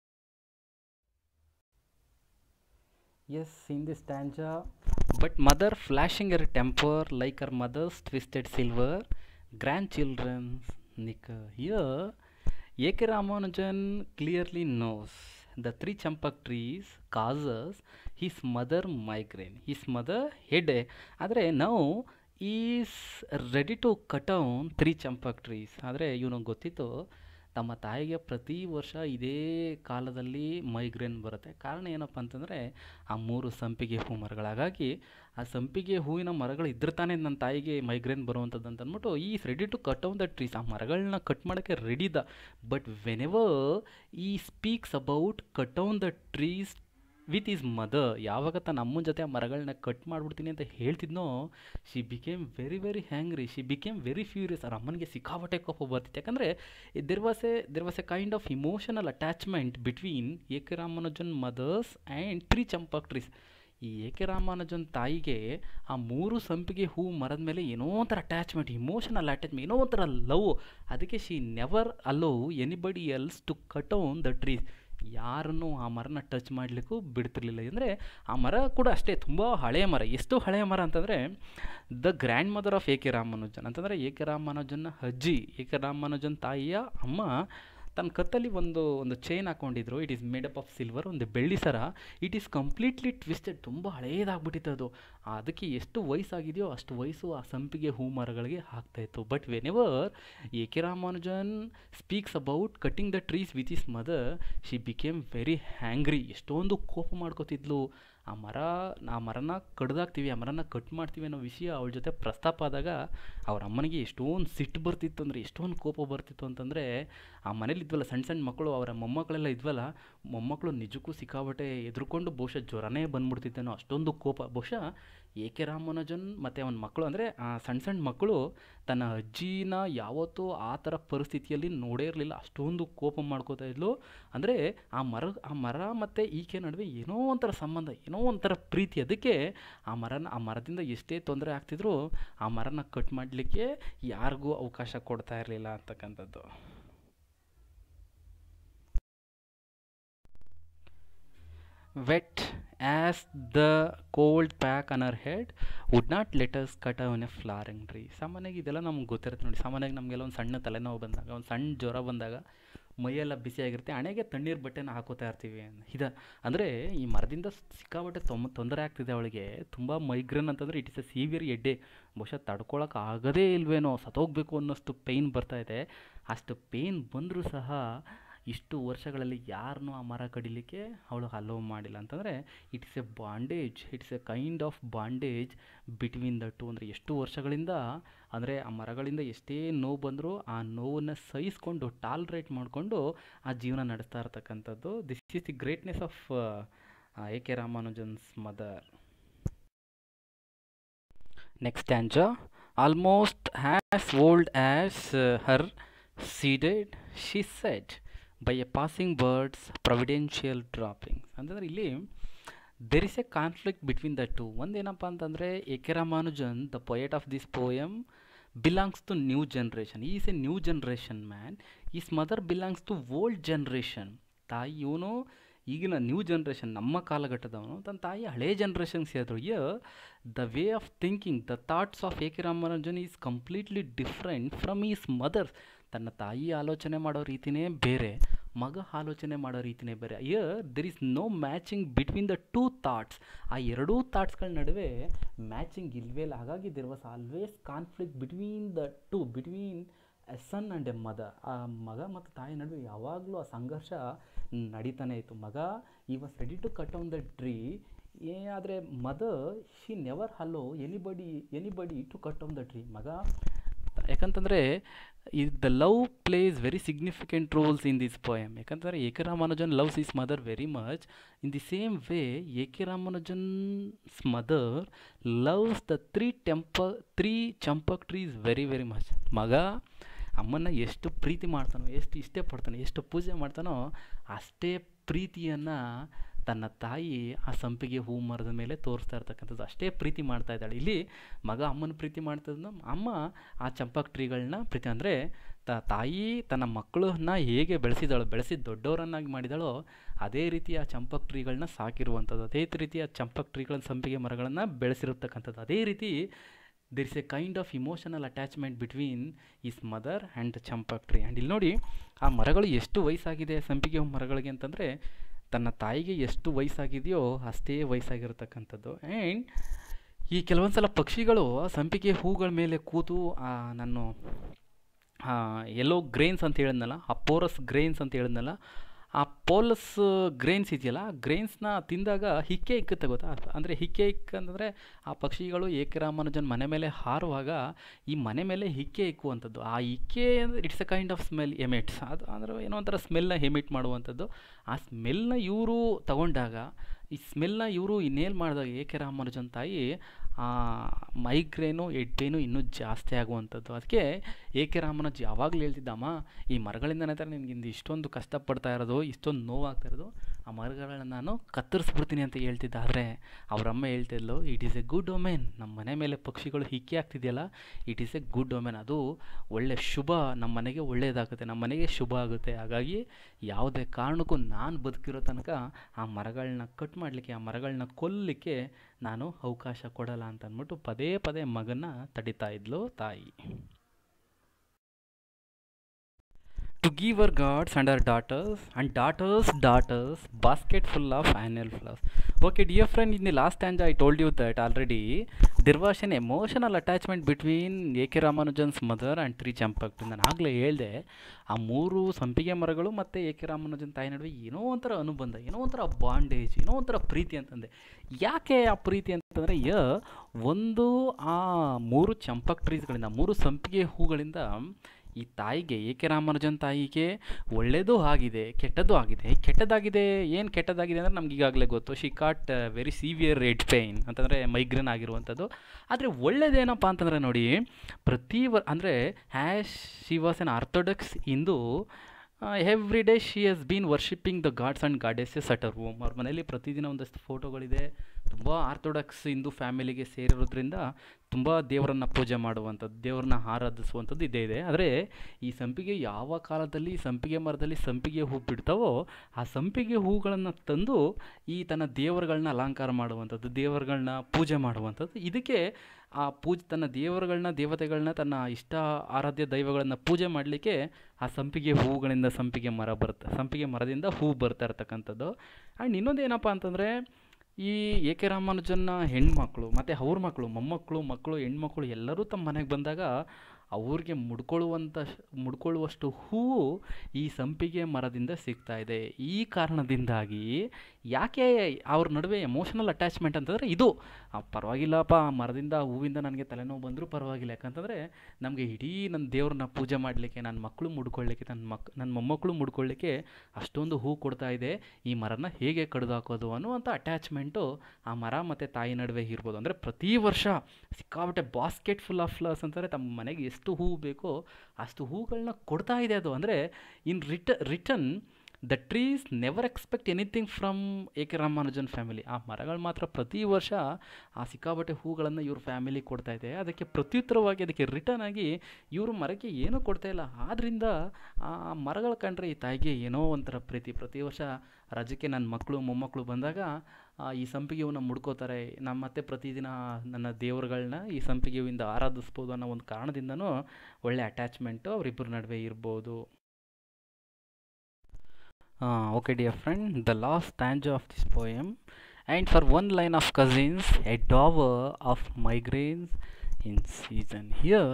as in this stanza but mother flashing her temper like her mother's twisted silver grandchildren's nicker. Here, A.K. Ramanujan clearly knows the three champak trees causes his mother migraine. His mother headache. ಆದರೆ ನಾವು is ready to cut down three champak trees ಆದರೆ ಇವನಿಗೆ ಗೊತ್ತಿತ್ತು ತಮ್ಮ ತಾಯಿಗೆ ಪ್ರತಿ ವರ್ಷ ಇದೇ ಕಾಲದಲ್ಲಿ ಮೈಗ್ರೇನ್ ಬರುತ್ತೆ ಕಾರಣ ಏನಪ್ಪ ಅಂತಂದರೆ ಆ ಮೂರು ಸಂಪಿಗೆ ಹೂ ಮರಗಳು ಹಾಗಾಗಿ ಆ ಸಂಪಿಗೆ ಹೂವಿನ ಮರಗಳು ಇದ್ರೆ ತಾನೇ ನನ್ನ ತಾಯಿಗೆ ಮೈಗ್ರೇನ್ ಬರುವಂಥದ್ದು ಅಂತ ಅಂದ್ಬಿಟ್ಟು is ready to cut down the trees ಆ ಮರಗಳನ್ನ ಕಟ್ ಮಾಡೋಕ್ಕೆ ರೆಡಿದ but whenever he speaks about cut down the trees with his mother ಯಾವಾಗ ತನ್ನ ಅಮ್ಮನ ಜೊತೆ ಆ ಮರಗಳನ್ನ ಕಟ್ ಮಾಡಿಬಿಡ್ತೀನಿ ಅಂತ ಹೇಳ್ತಿದ್ನೋ she became very very angry she became very furious ಅವ್ರ ಅಮ್ಮನಿಗೆ ಸಿಕ್ಕಾಪಟ್ಟೆ ಕೋಪ ಬರ್ತಿತ್ತು ಯಾಕಂದರೆ there was a there was a kind of emotional attachment between A K Ramanujan mother's and three champak trees ಈ ಎ ಕೆ ರಾಮಾನುಜನ್ ತಾಯಿಗೆ ಆ ಮೂರು ಸಂಪಿಗೆ ಹೂ ಮರದ ಮೇಲೆ ಏನೋ ಒಂಥರ ಅಟ್ಯಾಚ್ಮೆಂಟ್ ಇಮೋಷನಲ್ ಅಟ್ಯಾಚ್ಮೆಂಟ್ ಏನೋ ಒಂಥರ ಲವ್ ಅದಕ್ಕೆ she never allow anybody else to cut on the trees ಯಾರನ್ನು ಆ ಮರನ ಟಚ್ ಮಾಡಲಿಕ್ಕೂ ಬಿಡ್ತಿರ್ಲಿಲ್ಲ ಅಂದರೆ ಆ ಮರ ಕೂಡ ಅಷ್ಟೇ ತುಂಬ ಹಳೆಯ ಮರ ಎಷ್ಟು ಹಳೆಯ ಮರ ಅಂತಂದರೆ the grandmother of A K Ramanujan ಅಂತಂದರೆ ಎ ಕೆ ರಾಮಾನುಜನ್ ಅಜ್ಜಿ ಎ ಕೆ ರಾಮಾನುಜನ್ ತಾಯಿಯ ಅಮ್ಮ ತನ್ನ ಕತ್ತಲ್ಲಿ ಒಂದು ಒಂದು ಚೈನ್ ಹಾಕ್ಕೊಂಡಿದ್ರು it is made up of silver ಒಂದು ಬೆಳ್ಳಿ ಸರ ಇಟ್ ಈಸ್ ಕಂಪ್ಲೀಟ್ಲಿ ಟ್ವಿಸ್ಟೆಡ್ ತುಂಬ ಹಳೇದಾಗ್ಬಿಟ್ಟಿತ್ತು ಅದು ಅದಕ್ಕೆ ಎಷ್ಟು ವಯಸ್ಸಾಗಿದೆಯೋ ಅಷ್ಟು ವಯಸ್ಸು ಆ ಸಂಪಿಗೆ ಹೂ ಮರಗಳಿಗೆ ಆಗ್ತಾಯಿತ್ತು but whenever A K Ramanujan speaks about cutting the trees with his mother she became very angry ಎಷ್ಟೊಂದು ಕೋಪ ಮಾಡ್ಕೋತಿದ್ಲು ಆ ಮರ ಆ ಮರನ ಕಡ್ದಾಕ್ತೀವಿ ಆ ಮರನ ಕಟ್ ಮಾಡ್ತೀವಿ ಅನ್ನೋ ವಿಷಯ ಅವಳ ಜೊತೆ ಪ್ರಸ್ತಾಪ ಆದಾಗ ಅವ್ರ ಅಮ್ಮನಿಗೆ ಎಷ್ಟೊಂದು ಸಿಟ್ಟು ಬರ್ತಿತ್ತು ಅಂದರೆ ಎಷ್ಟೊಂದು ಕೋಪ ಬರ್ತಿತ್ತು ಅಂತಂದರೆ ಆ ಮನೇಲಿ ಇದ್ವಲ್ಲ ಸಣ್ಣ ಸಣ್ಣ ಮಕ್ಕಳು ಅವರ ಮೊಮ್ಮಕ್ಕಳೆಲ್ಲ ಇದ್ವಲ್ಲ ಮೊಮ್ಮಕ್ಕಳು ನಿಜಕ್ಕೂ ಸಿಕ್ಕಾಬಟ್ಟೆ ಎದುರ್ಕೊಂಡು ಬಹುಶಃ ಜ್ವರನೇ ಬಂದ್ಬಿಡ್ತಿತ್ತೇನೋ ಅಷ್ಟೊಂದು ಕೋಪ ಬಹುಶಃ ಎ ಕೆ ರಾಮಾನುಜನ್ ಮತ್ತು ಅವನ ಮಕ್ಕಳು ಅಂದರೆ ಸಣ್ಣ ಸಣ್ಣ ಮಕ್ಕಳು ತನ್ನ ಅಜ್ಜಿನ ಯಾವತ್ತೂ ಆ ಥರ ಪರಿಸ್ಥಿತಿಯಲ್ಲಿ ನೋಡೇ ಇರಲಿಲ್ಲ ಅಷ್ಟೊಂದು ಕೋಪ ಮಾಡ್ಕೋತಾ ಇದ್ಲು ಅಂದರೆ ಆ ಮರ ಆ ಮರ ಮತ್ತು ಈಕೆ ನಡುವೆ ಏನೋ ಒಂಥರ ಸಂಬಂಧ ಏನೋ ಒಂಥರ ಪ್ರೀತಿ ಅದಕ್ಕೆ ಆ ಮರನ ಆ ಮರದಿಂದ ಎಷ್ಟೇ ತೊಂದರೆ ಆಗ್ತಿದ್ರು ಆ ಮರನ ಕಟ್ ಮಾಡಲಿಕ್ಕೆ ಯಾರಿಗೂ ಅವಕಾಶ ಕೊಡ್ತಾ ಇರಲಿಲ್ಲ ಅಂತಕ್ಕಂಥದ್ದು wet as the cold pack on our head would not let us cut even a flowering tree ಸಾಮಾನ್ಯವಾಗಿ ಇದೆಲ್ಲ ನಮ್ಗೆ ಗೊತ್ತಿರುತ್ತೆ ನೋಡಿ ಸಾಮಾನ್ಯವಾಗಿ ನಮಗೆಲ್ಲ ಒಂದು ಸಣ್ಣ ತಲೆನೋವು ಬಂದಾಗ ಒಂದು ಸಣ್ಣ ಜ್ವರ ಬಂದಾಗ ಮೈಯೆಲ್ಲ ಬಿಸಿಯಾಗಿರುತ್ತೆ ಹಣೆಗೆ ತಣ್ಣೀರು ಬಟ್ಟೆನ ಹಾಕೋತಾ ಇರ್ತೀವಿ ಇದ ಅಂದರೆ ಈ ಮರದಿಂದ ಸಿಕ್ಕಾಬಟ್ಟೆ ತೊಮ್ ತೊಂದರೆ ಆಗ್ತಿದೆ ಅವಳಿಗೆ ತುಂಬ ಮೈಗ್ರೇನ್ ಅಂತಂದರೆ ಇಟ್ ಇಸ್ ಎ ಸೀವಿಯರ್ ಎಡ್ಡೆ ಬಹುಶಃ ತಡ್ಕೊಳಕ್ಕೆ ಆಗದೇ ಇಲ್ವೇನೋ ಸತ್ತೋಗ್ಬೇಕು ಅನ್ನೋಷ್ಟು ಪೇಯ್ನ್ ಬರ್ತಾ ಇದೆ ಅಷ್ಟು ಪೇಯ್ನ್ ಬಂದರೂ ಸಹ ಇಷ್ಟು ವರ್ಷಗಳಲ್ಲಿ ಯಾರನ್ನೂ ಆ ಮರ ಕಡಿಲಿಕ್ಕೆ ಅವಳು ಅಲೋ ಮಾಡಿಲ್ಲ ಅಂತಂದರೆ it's a bondage it's a kind of bondage between the two ಅಂದರೆ ಎಷ್ಟು ವರ್ಷಗಳಿಂದ ಅಂದರೆ ಆ ಮರಗಳಿಂದ ಎಷ್ಟೇ ನೋವು ಬಂದರೂ ಆ ನೋವನ್ನು ಸಹಿಸ್ಕೊಂಡು ಟಾಲ್ರೇಟ್ ಮಾಡಿಕೊಂಡು ಆ ಜೀವನ ನಡೆಸ್ತಾ ಇರ್ತಕ್ಕಂಥದ್ದು this is the greatness of A K Ramanujan's mother next and almost as old as her seeded she set by a passing bird's providential droppings ಅಂತಂದರೆ ಇಲ್ಲಿ there is a conflict between the two ಒಂದೇನಪ್ಪ ಅಂತಂದರೆ A K Ramanujan the poet of this poem belongs to new generation is a new generation man his mother belongs to old generation ತಾಯಿ ಇವನು ಈಗಿನ new generation ನಮ್ಮ ಕಾಲಘಟ್ಟದವನು ತನ್ನ ತಾಯಿ ಹಳೇ generation ಸೇರಿದ್ರು ಯ the way of thinking the thoughts of A K Ramanujan is completely different from his mother's ತನ್ನ ತಾಯಿ ಆಲೋಚನೆ ಮಾಡೋ ರೀತಿಯೇ ಬೇರೆ ಮಗ ಆಲೋಚನೆ ಮಾಡೋ ರೀತಿಯೇ ಬೇರೆ here there is no matching between the two thoughts ಆ ಎರಡೂ ಥಾಟ್ಸ್ಗಳ ನಡುವೆ ಮ್ಯಾಚಿಂಗ್ ಇಲ್ವೇ ಇಲ್ಲ ಹಾಗಾಗಿ there was always conflict between the two between a son and a mother ಆ ಮಗ ಮತ್ತು ತಾಯಿ ನಡುವೆ ಯಾವಾಗಲೂ ಆ ಸಂಘರ್ಷ ನಡೀತಾನೆ ಇತ್ತು ಮಗ he was ready to cut on the tree ಏ ಆದರೆ mother she never allow anybody anybody to cut on the tree ಮಗ ಯಾಕಂತಂದರೆ ಈ the love plays very significant roles in this poem ಯಾಕಂತಂದರೆ A K Ramanujan loves his mother very much in the same way A K Ramanujan's mother loves the three ಟೆಂಪ three champak trees very very much ಮಗ ಅಮ್ಮನ ಎಷ್ಟು ಪ್ರೀತಿ ಮಾಡ್ತಾನೋ ಎಷ್ಟು ಇಷ್ಟಪಡ್ತಾನೋ ಎಷ್ಟು ಪೂಜೆ ಮಾಡ್ತಾನೋ ಅಷ್ಟೇ ಪ್ರೀತಿಯನ್ನು ತನ್ನ ತಾಯಿ ಆ ಸಂಪಿಗೆ ಹೂ ಮರದ ಮೇಲೆ ತೋರಿಸ್ತಾ ಇರ್ತಕ್ಕಂಥದ್ದು ಅಷ್ಟೇ ಪ್ರೀತಿ ಮಾಡ್ತಾ ಇದ್ದಾಳೆ ಇಲ್ಲಿ ಮಗ ಅಮ್ಮನ ಪ್ರೀತಿ ಮಾಡ್ತದನ್ನ ಅಮ್ಮ ಆ ಚಂಪಕ್ ಟ್ರೀಗಳನ್ನ ಪ್ರೀತಿ ಅಂದರೆ ತ ತಾಯಿ ತನ್ನ ಮಕ್ಕಳನ್ನ ಹೇಗೆ ಬೆಳೆಸಿದಾಳೋ ಬೆಳೆಸಿ ದೊಡ್ಡವರನ್ನಾಗಿ ಮಾಡಿದಾಳೋ ಅದೇ ರೀತಿ ಆ ಚಂಪಕ್ ಟ್ರೀಗಳನ್ನ ಸಾಕಿರುವಂಥದ್ದು ಅದೇ ರೀತಿ ಆ ಚಂಪಕ್ ಟ್ರೀಗಳನ್ನ ಸಂಪಿಗೆ ಮರಗಳನ್ನು ಬೆಳೆಸಿರತಕ್ಕಂಥದ್ದು ಅದೇ ರೀತಿ there is a kind of emotional attachment between his mother and champak tree and ಇಲ್ಲಿ ನೋಡಿ ಆ ಮರಗಳು ಎಷ್ಟು ವಯಸ್ಸಾಗಿದೆ ಸಂಪಿಗೆ ಮರಗಳಿಗೆ ಅಂತಂದರೆ ತನ್ನ ತಾಯಿಗೆ ಎಷ್ಟು ವಯಸ್ಸಾಗಿದೆಯೋ ಅಷ್ಟೇ ವಯಸ್ಸಾಗಿರ್ತಕ್ಕಂಥದ್ದು ಆ್ಯಂಡ್ ಈ ಕೆಲವೊಂದು ಸಲ ಪಕ್ಷಿಗಳು ಸಂಪಿಗೆ ಹೂಗಳ ಮೇಲೆ ಕೂತು ನಾನು ಎಲ್ಲೋ ಗ್ರೇನ್ಸ್ ಅಂತ ಹೇಳಿದ್ನಲ್ಲ ಆ ಪೋರಸ್ ಗ್ರೇನ್ಸ್ ಅಂತ ಹೇಳಿದ್ನಲ್ಲ ಆ ಪೋಲಸ್ ಗ್ರೇನ್ಸ್ ಇದೆಯಲ್ಲ ಆ ಗ್ರೇನ್ಸ್ನ ತಿಂದಾಗ ಹಿಕ್ಕೆ ಇಕ್ಕುತ್ತೆ ಗೊತ್ತಾ ಅಂದರೆ ಹಿಕ್ಕೆ ಇಕ್ಕಂತಂದರೆ ಆ ಪಕ್ಷಿಗಳು ಏಕೆ ರಾಮಾನುಜನ್ ಮನೆ ಮೇಲೆ ಹಾರುವಾಗ ಈ ಮನೆ ಮೇಲೆ ಹಿಕ್ಕೆ ಇಕ್ಕುವಂಥದ್ದು ಆ ಹಿಕ್ಕೆ it's a kind of smell emits ಅದು ಅಂದರೆ ಏನೋ ಒಂಥರ ಸ್ಮೆಲ್ನ ಎಮಿಟ್ ಮಾಡುವಂಥದ್ದು ಆ ಸ್ಮೆಲ್ನ ಇವರು ತಗೊಂಡಾಗ ಈ ಸ್ಮೆಲ್ನ ಇವರು ಇನ್ನೇನು ಮಾಡಿದಾಗ ಏಕೆ ರಾಮಾನುಜನ್ ತಾಯಿ ಮೈಗ್ರೇನು ಹೆಡ್ ಪೇನು ಇನ್ನೂ ಜಾಸ್ತಿ ಆಗುವಂಥದ್ದು ಅದಕ್ಕೆ ಏಕೆ ರಾಮನಜ್ ಯಾವಾಗಲೂ ಹೇಳ್ತಿದ್ದಮ್ಮ ಈ ಮರಗಳಿಂದನೇ ತಾನೆ ನಿನಗಿಂದು ಇಷ್ಟೊಂದು ಕಷ್ಟಪಡ್ತಾ ಇರೋದು ಇಷ್ಟೊಂದು ನೋವಾಗ್ತಾ ಇರೋದು ಆ ಮರಗಳನ್ನ ನಾನು ಕತ್ತರಿಸ್ಬಿಡ್ತೀನಿ ಅಂತ ಹೇಳ್ತಿದ್ದ ಆದರೆ ಅವರಮ್ಮ ಹೇಳ್ತಿದ್ಲು it is a good omen ನಮ್ಮ ಮನೆ ಮೇಲೆ ಪಕ್ಷಿಗಳು ಹಿಕ್ಕಿ ಆಗ್ತಿದೆಯಲ್ಲ it is a good omen ಅದು ಒಳ್ಳೆ ಶುಭ ನಮ್ಮ ಮನೆಗೆ ಒಳ್ಳೆಯದಾಗುತ್ತೆ ನಮ್ಮ ಮನೆಗೆ ಶುಭ ಆಗುತ್ತೆ ಹಾಗಾಗಿ ಯಾವುದೇ ಕಾರಣಕ್ಕೂ ನಾನು ಬದುಕಿರೋ ತನಕ ಆ ಮರಗಳನ್ನ ಕಟ್ ಮಾಡಲಿಕ್ಕೆ ಆ ಮರಗಳನ್ನ ಕೊಲ್ಲಲಿಕ್ಕೆ ನಾನು ಅವಕಾಶ ಕೊಡಲ್ಲ ಅಂತ ಅಂದ್ಬಿಟ್ಟು ಪದೇ ಪದೇ ಮಗನ ತಡಿತಾ ಇದ್ಲು ತಾಯಿ to give her gods and her daughters and daughters daughters basket full of annual flowers okay dear friend in the last stanza i told you that already there was an emotional attachment between a k ramanujan's mother and three champak ನಾನು ಆಗಲೇ ಹೇಳಿದೆ ಆ ಮೂರು ಸಂಪಿಗೆ ಮರಗಳು ಮತ್ತು A K Ramanujan ತಾಯಿ ನಡುವೆ ಏನೋ ಒಂಥರ ಅನುಬಂಧ ಏನೋ ಒಂಥರ ಬಾಂಡೇಜ್ ಏನೋ ಒಂಥರ ಪ್ರೀತಿ ಅಂತಂದೆ ಯಾಕೆ ಆ ಪ್ರೀತಿ ಅಂತಂದರೆ ಯ ಒಂದು ಆ ಮೂರು ಚಂಪಕ್ ಟ್ರೀಸ್ಗಳಿಂದ ಮೂರು ಸಂಪಿಗೆ ಹೂಗಳಿಂದ ಈ ತಾಯಿಗೆ ಎ ಕೆ ರಾಮಾನುಜನ್ ತಾಯಿಗೆ ಒಳ್ಳೆಯದು ಆಗಿದೆ ಕೆಟ್ಟದ್ದು ಆಗಿದೆ ಕೆಟ್ಟದಾಗಿದೆ ಏನು ಕೆಟ್ಟದಾಗಿದೆ ಅಂದರೆ ನಮ್ಗೆ ಈಗಾಗಲೇ ಗೊತ್ತು she caught very severe red pain ಅಂತಂದರೆ ಮೈಗ್ರೇನ್ ಆಗಿರುವಂಥದ್ದು ಆದರೆ ಒಳ್ಳೇದೇನಪ್ಪ ಅಂತಂದರೆ ನೋಡಿ ಪ್ರತಿ ವ ಅಂದರೆ as she was an orthodox Hindu every day she has been worshipping the gods and goddesses at our home ಅವ್ರ ಮನೇಲಿ ಪ್ರತಿದಿನ ಒಂದಷ್ಟು ಫೋಟೋಗಳಿದೆ ತುಂಬ ಆರ್ಥೋಡಕ್ಸ್ ಹಿಂದೂ ಫ್ಯಾಮಿಲಿಗೆ ಸೇರಿರೋದ್ರಿಂದ ತುಂಬ ದೇವರನ್ನು ಪೂಜೆ ಮಾಡುವಂಥದ್ದು ದೇವ್ರನ್ನ ಆರಾಧಿಸುವಂಥದ್ದು ಇದೇ ಇದೆ ಆದರೆ ಈ ಸಂಪಿಗೆ ಯಾವ ಕಾಲದಲ್ಲಿ ಸಂಪಿಗೆ ಮರದಲ್ಲಿ ಸಂಪಿಗೆ ಹೂ ಬಿಡ್ತಾವೋ ಆ ಸಂಪಿಗೆ ಹೂಗಳನ್ನು ತಂದು ಈ ತನ್ನ ದೇವರುಗಳನ್ನ ಅಲಂಕಾರ ಮಾಡುವಂಥದ್ದು ದೇವರುಗಳನ್ನ ಪೂಜೆ ಮಾಡುವಂಥದ್ದು ಇದಕ್ಕೆ ಆ ಪೂಜೆ ತನ್ನ ದೇವರುಗಳನ್ನ ದೇವತೆಗಳನ್ನ ತನ್ನ ಇಷ್ಟ ಆರಾಧ್ಯ ದೈವಗಳನ್ನು ಪೂಜೆ ಮಾಡಲಿಕ್ಕೆ ಆ ಸಂಪಿಗೆ ಹೂಗಳಿಂದ ಸಂಪಿಗೆ ಮರ ಬರುತ್ತೆ ಸಂಪಿಗೆ ಮರದಿಂದ ಹೂ ಬರ್ತಾ ಇರ್ತಕ್ಕಂಥದ್ದು ಆ್ಯಂಡ್ ಇನ್ನೊಂದು ಏನಪ್ಪ ಅಂತಂದರೆ ಈ ಎ ಕೆ ರಾಮಾನುಜನ್ನ ಹೆಣ್ಮಕ್ಳು ಮತ್ತು ಅವ್ರ ಮಕ್ಕಳು ಮೊಮ್ಮಕ್ಕಳು ಮಕ್ಕಳು ಹೆಣ್ಮಕ್ಳು ಎಲ್ಲರೂ ತಮ್ಮ ಮನೆಗೆ ಬಂದಾಗ ಅವ್ರಿಗೆ ಮುಡ್ಕೊಳ್ಳುವಂಥ ಮುಡ್ಕೊಳ್ಳುವಷ್ಟು ಹೂವು ಈ ಸಂಪಿಗೆ ಮರದಿಂದ ಸಿಗ್ತಾ ಇದೆ ಈ ಕಾರಣದಿಂದಾಗಿ ಯಾಕೆ ಅವ್ರ ನಡುವೆ ಎಮೋಷನಲ್ ಅಟ್ಯಾಚ್ಮೆಂಟ್ ಅಂತಂದರೆ ಇದು ಆ, ಪರವಾಗಿಲ್ಲಪ್ಪ ಆ ಮರದಿಂದ ಹೂವಿಂದ ನನಗೆ ತಲೆನೋವು ಬಂದರೂ ಪರವಾಗಿಲ್ಲ ಯಾಕಂತಂದರೆ ನಮಗೆ ಇಡೀ ನನ್ನ ದೇವ್ರನ್ನ ಪೂಜೆ ಮಾಡಲಿಕ್ಕೆ ನನ್ನ ಮಕ್ಕಳು ಮುಡ್ಕೊಳ್ಳಿಕ್ಕೆ ನನ್ನ ಮಕ್ ನನ್ನ ಮೊಮ್ಮಕ್ಕಳು ಮುಡ್ಕೊಳ್ಳಿಕ್ಕೆ ಅಷ್ಟೊಂದು ಹೂ ಕೊಡ್ತಾ ಇದೆ ಈ ಮರನ ಹೇಗೆ ಕಡ್ದು ಹಾಕೋದು ಅನ್ನುವಂಥ ಅಟ್ಯಾಚ್ಮೆಂಟು ಆ ಮರ ಮತ್ತು ತಾಯಿ ನಡುವೆ ಇರ್ಬೋದು ಅಂದರೆ ಪ್ರತಿ ವರ್ಷ ಸಿಕ್ಕಾಬಟ್ಟೆ ಬಾಸ್ಕೆಟ್ ಫುಲ್ ಆಫ್ ಫ್ಲವರ್ಸ್ ಅಂತಾರೆ ತಮ್ಮ ಮನೆಗೆ ಎಷ್ಟು ಹೂವು ಬೇಕೋ ಅಷ್ಟು ಹೂಗಳನ್ನ ಕೊಡ್ತಾ ಇದೆ ಅದು ಅಂದರೆ ಇನ್ ರಿಟ return the trees never expect anything from A K Ramanujan family ಆ ಮರಗಳು ಮಾತ್ರ ಪ್ರತಿ ವರ್ಷ ಆ ಸಿಕ್ಕಾಬಟ್ಟೆ ಹೂಗಳನ್ನು ಇವ್ರ ಫ್ಯಾಮಿಲಿ ಕೊಡ್ತಾ ಇದೆ ಅದಕ್ಕೆ ಪ್ರತ್ಯುತ್ತರವಾಗಿ ಅದಕ್ಕೆ ರಿಟರ್ನ್ ಆಗಿ ಇವರು ಮರಕ್ಕೆ ಏನೂ ಕೊಡ್ತಾ ಇಲ್ಲ ಆದ್ದರಿಂದ ಆ ಮರಗಳು ಕಂಡ್ರೆ ಈ ತಾಯಿಗೆ ಏನೋ ಒಂಥರ ಪ್ರೀತಿ ಪ್ರತಿ ವರ್ಷ ರಜಕ್ಕೆ ನನ್ನ ಮಕ್ಕಳು ಮೊಮ್ಮಕ್ಕಳು ಬಂದಾಗ ಆ, ಈ ಸಂಪಿಗೆ ಹೂವನ್ನ ಮುಡ್ಕೋತಾರೆ ನಮ್ಮ ಮತ್ತೆ ಪ್ರತಿದಿನ ನನ್ನ ದೇವರುಗಳನ್ನ ಈ ಸಂಪಿಗೆ ಹೂವಿಂದ ಆರಾಧಿಸ್ಬೋದು ಅನ್ನೋ ಒಂದು ಕಾರಣದಿಂದನೂ ಒಳ್ಳೆ ಅಟ್ಯಾಚ್ಮೆಂಟು ಅವರಿಬ್ಬರ ನಡುವೆ ಇರ್ಬೋದು okay dear friend the last stanza of this poem and for one line of cousins a dower of migraines in season here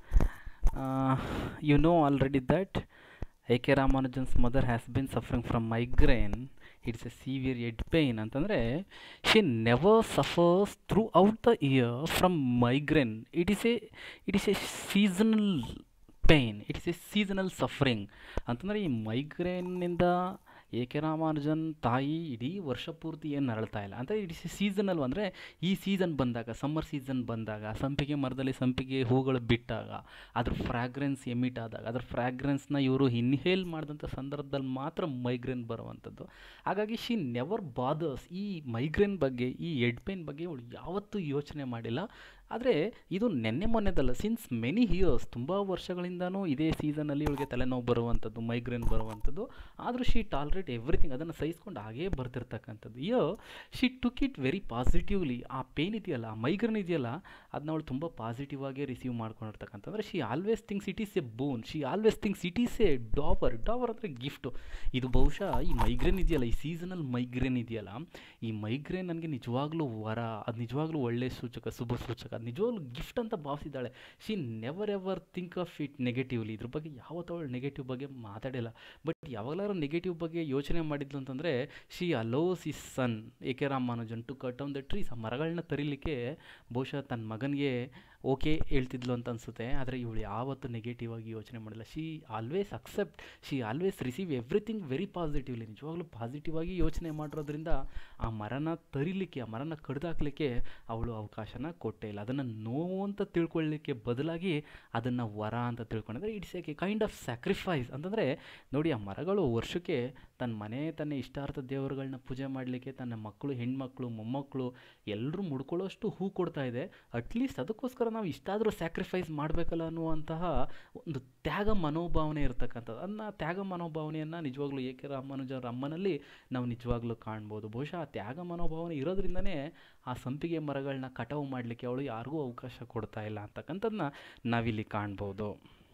uh, you know already that A.K. Ramanujan's mother has been suffering from migraine. It's a severe head pain. ಅಂತಂದರೆ she never suffers throughout the year from migraine. It is a it is a seasonal pain. It is a seasonal suffering. ಅಂತಂದರೆ ಈ ಮೈಗ್ರೇನ್ನಿಂದ A K Ramanujan ತಾಯಿ ಇಡೀ ವರ್ಷ ಪೂರ್ತಿ ಏನು ನರಳ್ತಾ ಇಲ್ಲ ಅಂದರೆ ಇಟ್ ಇಸ್ ಸೀಸನಲ್ ಅಂದರೆ ಈ ಸೀಸನ್ ಬಂದಾಗ ಸಮ್ಮರ್ ಸೀಸನ್ ಬಂದಾಗ ಸಂಪಿಗೆ ಮರದಲ್ಲಿ ಸಂಪಿಗೆ ಹೂಗಳು ಬಿಟ್ಟಾಗ ಅದ್ರ ಫ್ರ್ಯಾಗ್ರೆನ್ಸ್ ಎಮಿಟ್ ಆದಾಗ ಅದ್ರ ಫ್ರ್ಯಾಗ್ರೆನ್ಸ್ನ ಇವರು ಇನ್ಹೇಲ್ ಮಾಡಿದಂಥ ಸಂದರ್ಭದಲ್ಲಿ ಮಾತ್ರ ಮೈಗ್ರೇನ್ ಬರುವಂಥದ್ದು ಹಾಗಾಗಿ ಶಿ ನೆವರ್ ಬಾದರ್ಸ್ ಈ ಮೈಗ್ರೇನ್ ಬಗ್ಗೆ ಈ ಹೆಡ್ ಪೇನ್ ಬಗ್ಗೆ ಇವಳು ಯಾವತ್ತೂ ಯೋಚನೆ ಮಾಡಿಲ್ಲ ಆದರೆ ಇದು ನೆನ್ನೆ ಮೊನ್ನೆದಲ್ಲ ಸಿನ್ಸ್ ಮೆನಿ ಇಯರ್ಸ್ ತುಂಬ ವರ್ಷಗಳಿಂದನೂ ಇದೇ ಸೀಸನಲ್ಲಿ ಇವಳಿಗೆ ತಲೆನೋವು ಬರುವಂಥದ್ದು ಮೈಗ್ರೇನ್ ಬರುವಂಥದ್ದು ಆದರೂ ಶಿ ಟಾಲ್ರೇಟ್ ಎವ್ರಿಥಿಂಗ್ ಅದನ್ನು ಸಹಿಸ್ಕೊಂಡು ಹಾಗೇ ಬರ್ತಿರ್ತಕ್ಕಂಥದ್ದು ಇಯೋ she took it very positively ಆ ಪೇನ್ ಇದೆಯಲ್ಲ ಆ ಮೈಗ್ರೇನ್ ಇದೆಯಲ್ಲ ಅದನ್ನ ಅವಳು ತುಂಬ ಪಾಸಿಟಿವ್ ಆಗಿ ರಿಸೀವ್ ಮಾಡ್ಕೊಂಡಿರ್ತಕ್ಕಂಥ ಅಂದರೆ she always thinks it is a boon she always thinks it is a dower dower ಅಂದರೆ ಗಿಫ್ಟು ಇದು ಬಹುಶಃ ಈ ಮೈಗ್ರೇನ್ ಇದೆಯಲ್ಲ ಈ ಸೀಸನಲ್ ಮೈಗ್ರೇನ್ ಇದೆಯಲ್ಲ ಈ ಮೈಗ್ರೇನ್ ನನಗೆ ನಿಜವಾಗ್ಲೂ ವರ ಅದು ನಿಜವಾಗ್ಲೂ ಒಳ್ಳೆ ಸೂಚಕ ಶುಭ ಸೂಚಕ ಅದು ನಿಜವಾಗ್ಲೂ ಗಿಫ್ಟ್ ಅಂತ ಭಾವಿಸಿದ್ದಾಳೆ she never ever think of it negatively ಇದ್ರ ಬಗ್ಗೆ ಯಾವತ್ತೂ ಅವಳು ನೆಗೆಟಿವ್ ಬಗ್ಗೆ ಮಾತಾಡಿಲ್ಲ ಬಟ್ ಯಾವಾಗಲಾರು ನೆಗೆಟಿವ್ ಬಗ್ಗೆ ಯೋಚನೆ ಮಾಡಿದ್ಲು ಅಂತಂದರೆ she allows his son A K Ramanujan to cut down the trees ಆ ಮರಗಳನ್ನ ತರಿಲಿಕ್ಕೆ ಬಹುಶಃ ತನ್ನ ಮಗನಿಗೆ ಓಕೆ ಹೇಳ್ತಿದ್ಲು ಅಂತ ಅನಿಸುತ್ತೆ ಆದರೆ ಇವಳು ಯಾವತ್ತೂ ನೆಗೆಟಿವ್ ಆಗಿ ಯೋಚನೆ ಮಾಡಿಲ್ಲ she always accept she always receive everything very positively ನಿಜವಾಗ್ಲೂ ಪಾಸಿಟಿವ್ ಆಗಿ ಯೋಚನೆ ಮಾಡಿರೋದ್ರಿಂದ ಆ ಮರನ ತರಿಲಿಕ್ಕೆ ಆ ಮರನ ಕಡ್ದಾಕ್ಲಿಕ್ಕೆ ಅವಳು ಅವಕಾಶನ ಕೊಟ್ಟೇ ಇಲ್ಲ ಅದನ್ನು ನೋವು ಅಂತ ತಿಳ್ಕೊಳ್ಳಿಕ್ಕೆ ಬದಲಾಗಿ ಅದನ್ನು ವರ ಅಂತ ತಿಳ್ಕೊಂಡಿದ್ರೆ it's a kind of sacrifice ಅಂತಂದರೆ ನೋಡಿ ಆ ಮರಗಳು ವರ್ಷಕ್ಕೆ ತನ್ನ ಮನೆ ತನ್ನ ಇಷ್ಟಾರ್ಥ ದೇವರುಗಳನ್ನ ಪೂಜೆ ಮಾಡಲಿಕ್ಕೆ ತನ್ನ ಮಕ್ಕಳು ಹೆಣ್ಮಕ್ಳು ಮೊಮ್ಮಕ್ಕಳು ಎಲ್ಲರೂ ಮುಡ್ಕೊಳ್ಳೋಷ್ಟು ಹೂ ಕೊಡ್ತಾ ಇದೆ ಅಟ್ಲೀಸ್ಟ್ ಅದಕ್ಕೋಸ್ಕರ ನಾವು ಇಷ್ಟಾದರೂ ಸ್ಯಾಕ್ರಿಫೈಸ್ ಮಾಡಬೇಕಲ್ಲ ಅನ್ನುವಂತಹ ಒಂದು ತ್ಯಾಗ ಮನೋಭಾವನೆ ಇರತಕ್ಕಂಥದ್ದು ಅದನ್ನ ತ್ಯಾಗ ಮನೋಭಾವನೆಯನ್ನು ನಿಜವಾಗ್ಲೂ ಏಕೆ ರಾಮಾನುಜರ ಅಮ್ಮನಲ್ಲಿ ನಾವು ನಿಜವಾಗ್ಲೂ ಕಾಣ್ಬೋದು ಬಹುಶಃ ಆ ತ್ಯಾಗ ಮನೋಭಾವನೆ ಇರೋದ್ರಿಂದನೇ ಆ ಸಂಪಿಗೆ ಮರಗಳನ್ನ ಕಟಾವು ಮಾಡಲಿಕ್ಕೆ ಅವಳು ಯಾರಿಗೂ ಅವಕಾಶ ಕೊಡ್ತಾ ಇಲ್ಲ ಅಂತಕ್ಕಂಥದ್ದನ್ನ ನಾವಿಲ್ಲಿ ಕಾಣ್ಬೋದು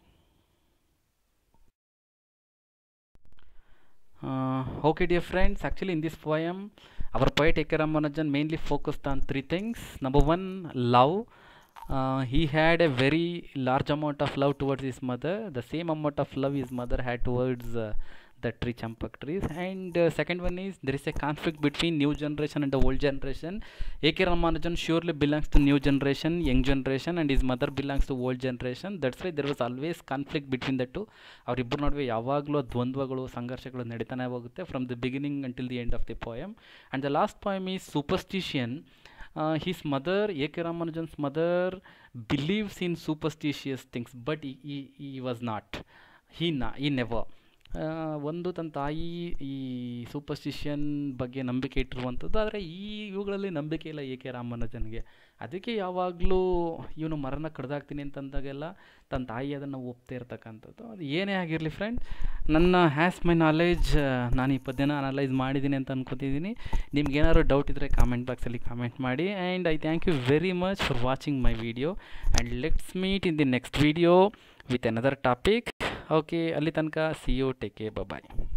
Uh, okay, dear friends, actually, in this poem, our poet A.K. Ramanujan mainly focused on three things. Number one, love. Uh, he had a very large amount of love towards his mother, the same amount of love his mother had towards uh, the tree champak trees and uh, second one is there is a conflict between new generation and the old generation ak ramanujan surely belongs to new generation young generation and his mother belongs to old generation that's why there was always conflict between the two ಅವರಿಬ್ಬರ ನಡುವೆ ಯಾವಾಗಲೂ ದ್ವಂದ್ವಗಳು ಸಂಘರ್ಷಗಳು ನಡೀತಾನೆ ಹೋಗುತ್ತೆ from the beginning until the end of the poem and the last poem is superstition his mother ak ramanujan's mother believes in superstitious things but he, he, he was not he, na, he never ಆ, ಒಂದು ತನ್ನ ತಾಯಿ ಈ superstition ಬಗ್ಗೆ ನಂಬಿಕೆ ಇಟ್ಟಿರುವಂಥದ್ದು ಆದರೆ ಈ ಇವುಗಳಲ್ಲಿ ನಂಬಿಕೆ ಇಲ್ಲ ಏಕೆ ರಾಮಾನುಜನ್ಗೆ ಅದಕ್ಕೆ ಯಾವಾಗಲೂ ಇವನು ಮರನ ಕಡ್ದಾಕ್ತೀನಿ ಅಂತಂದಾಗೆಲ್ಲ ತನ್ನ ತಾಯಿ ಅದನ್ನು ಒಪ್ತಾ ಇರ್ತಕ್ಕಂಥದ್ದು ಅದು ಏನೇ ಆಗಿರಲಿ ಫ್ರೆಂಡ್ ನನ್ನ ಹ್ಯಾಸ್ ಮೈ ನಾಲೆಜ್ ನಾನು ಈ ಪದ್ಯನ ಅನಲೈಸ್ ಮಾಡಿದ್ದೀನಿ ಅಂತ ಅನ್ಕೋತಿದ್ದೀನಿ ನಿಮ್ಗೆ ಏನಾದ್ರು ಡೌಟ್ ಇದ್ದರೆ ಕಾಮೆಂಟ್ ಬಾಕ್ಸಲ್ಲಿ ಕಾಮೆಂಟ್ ಮಾಡಿ and I thank you very much for watching my video and let's meet in the next video with another topic okay ಅಲ್ಲಿ ತನಕ ಸಿ ಯು ಟೇಕ್ ಬಾಯ್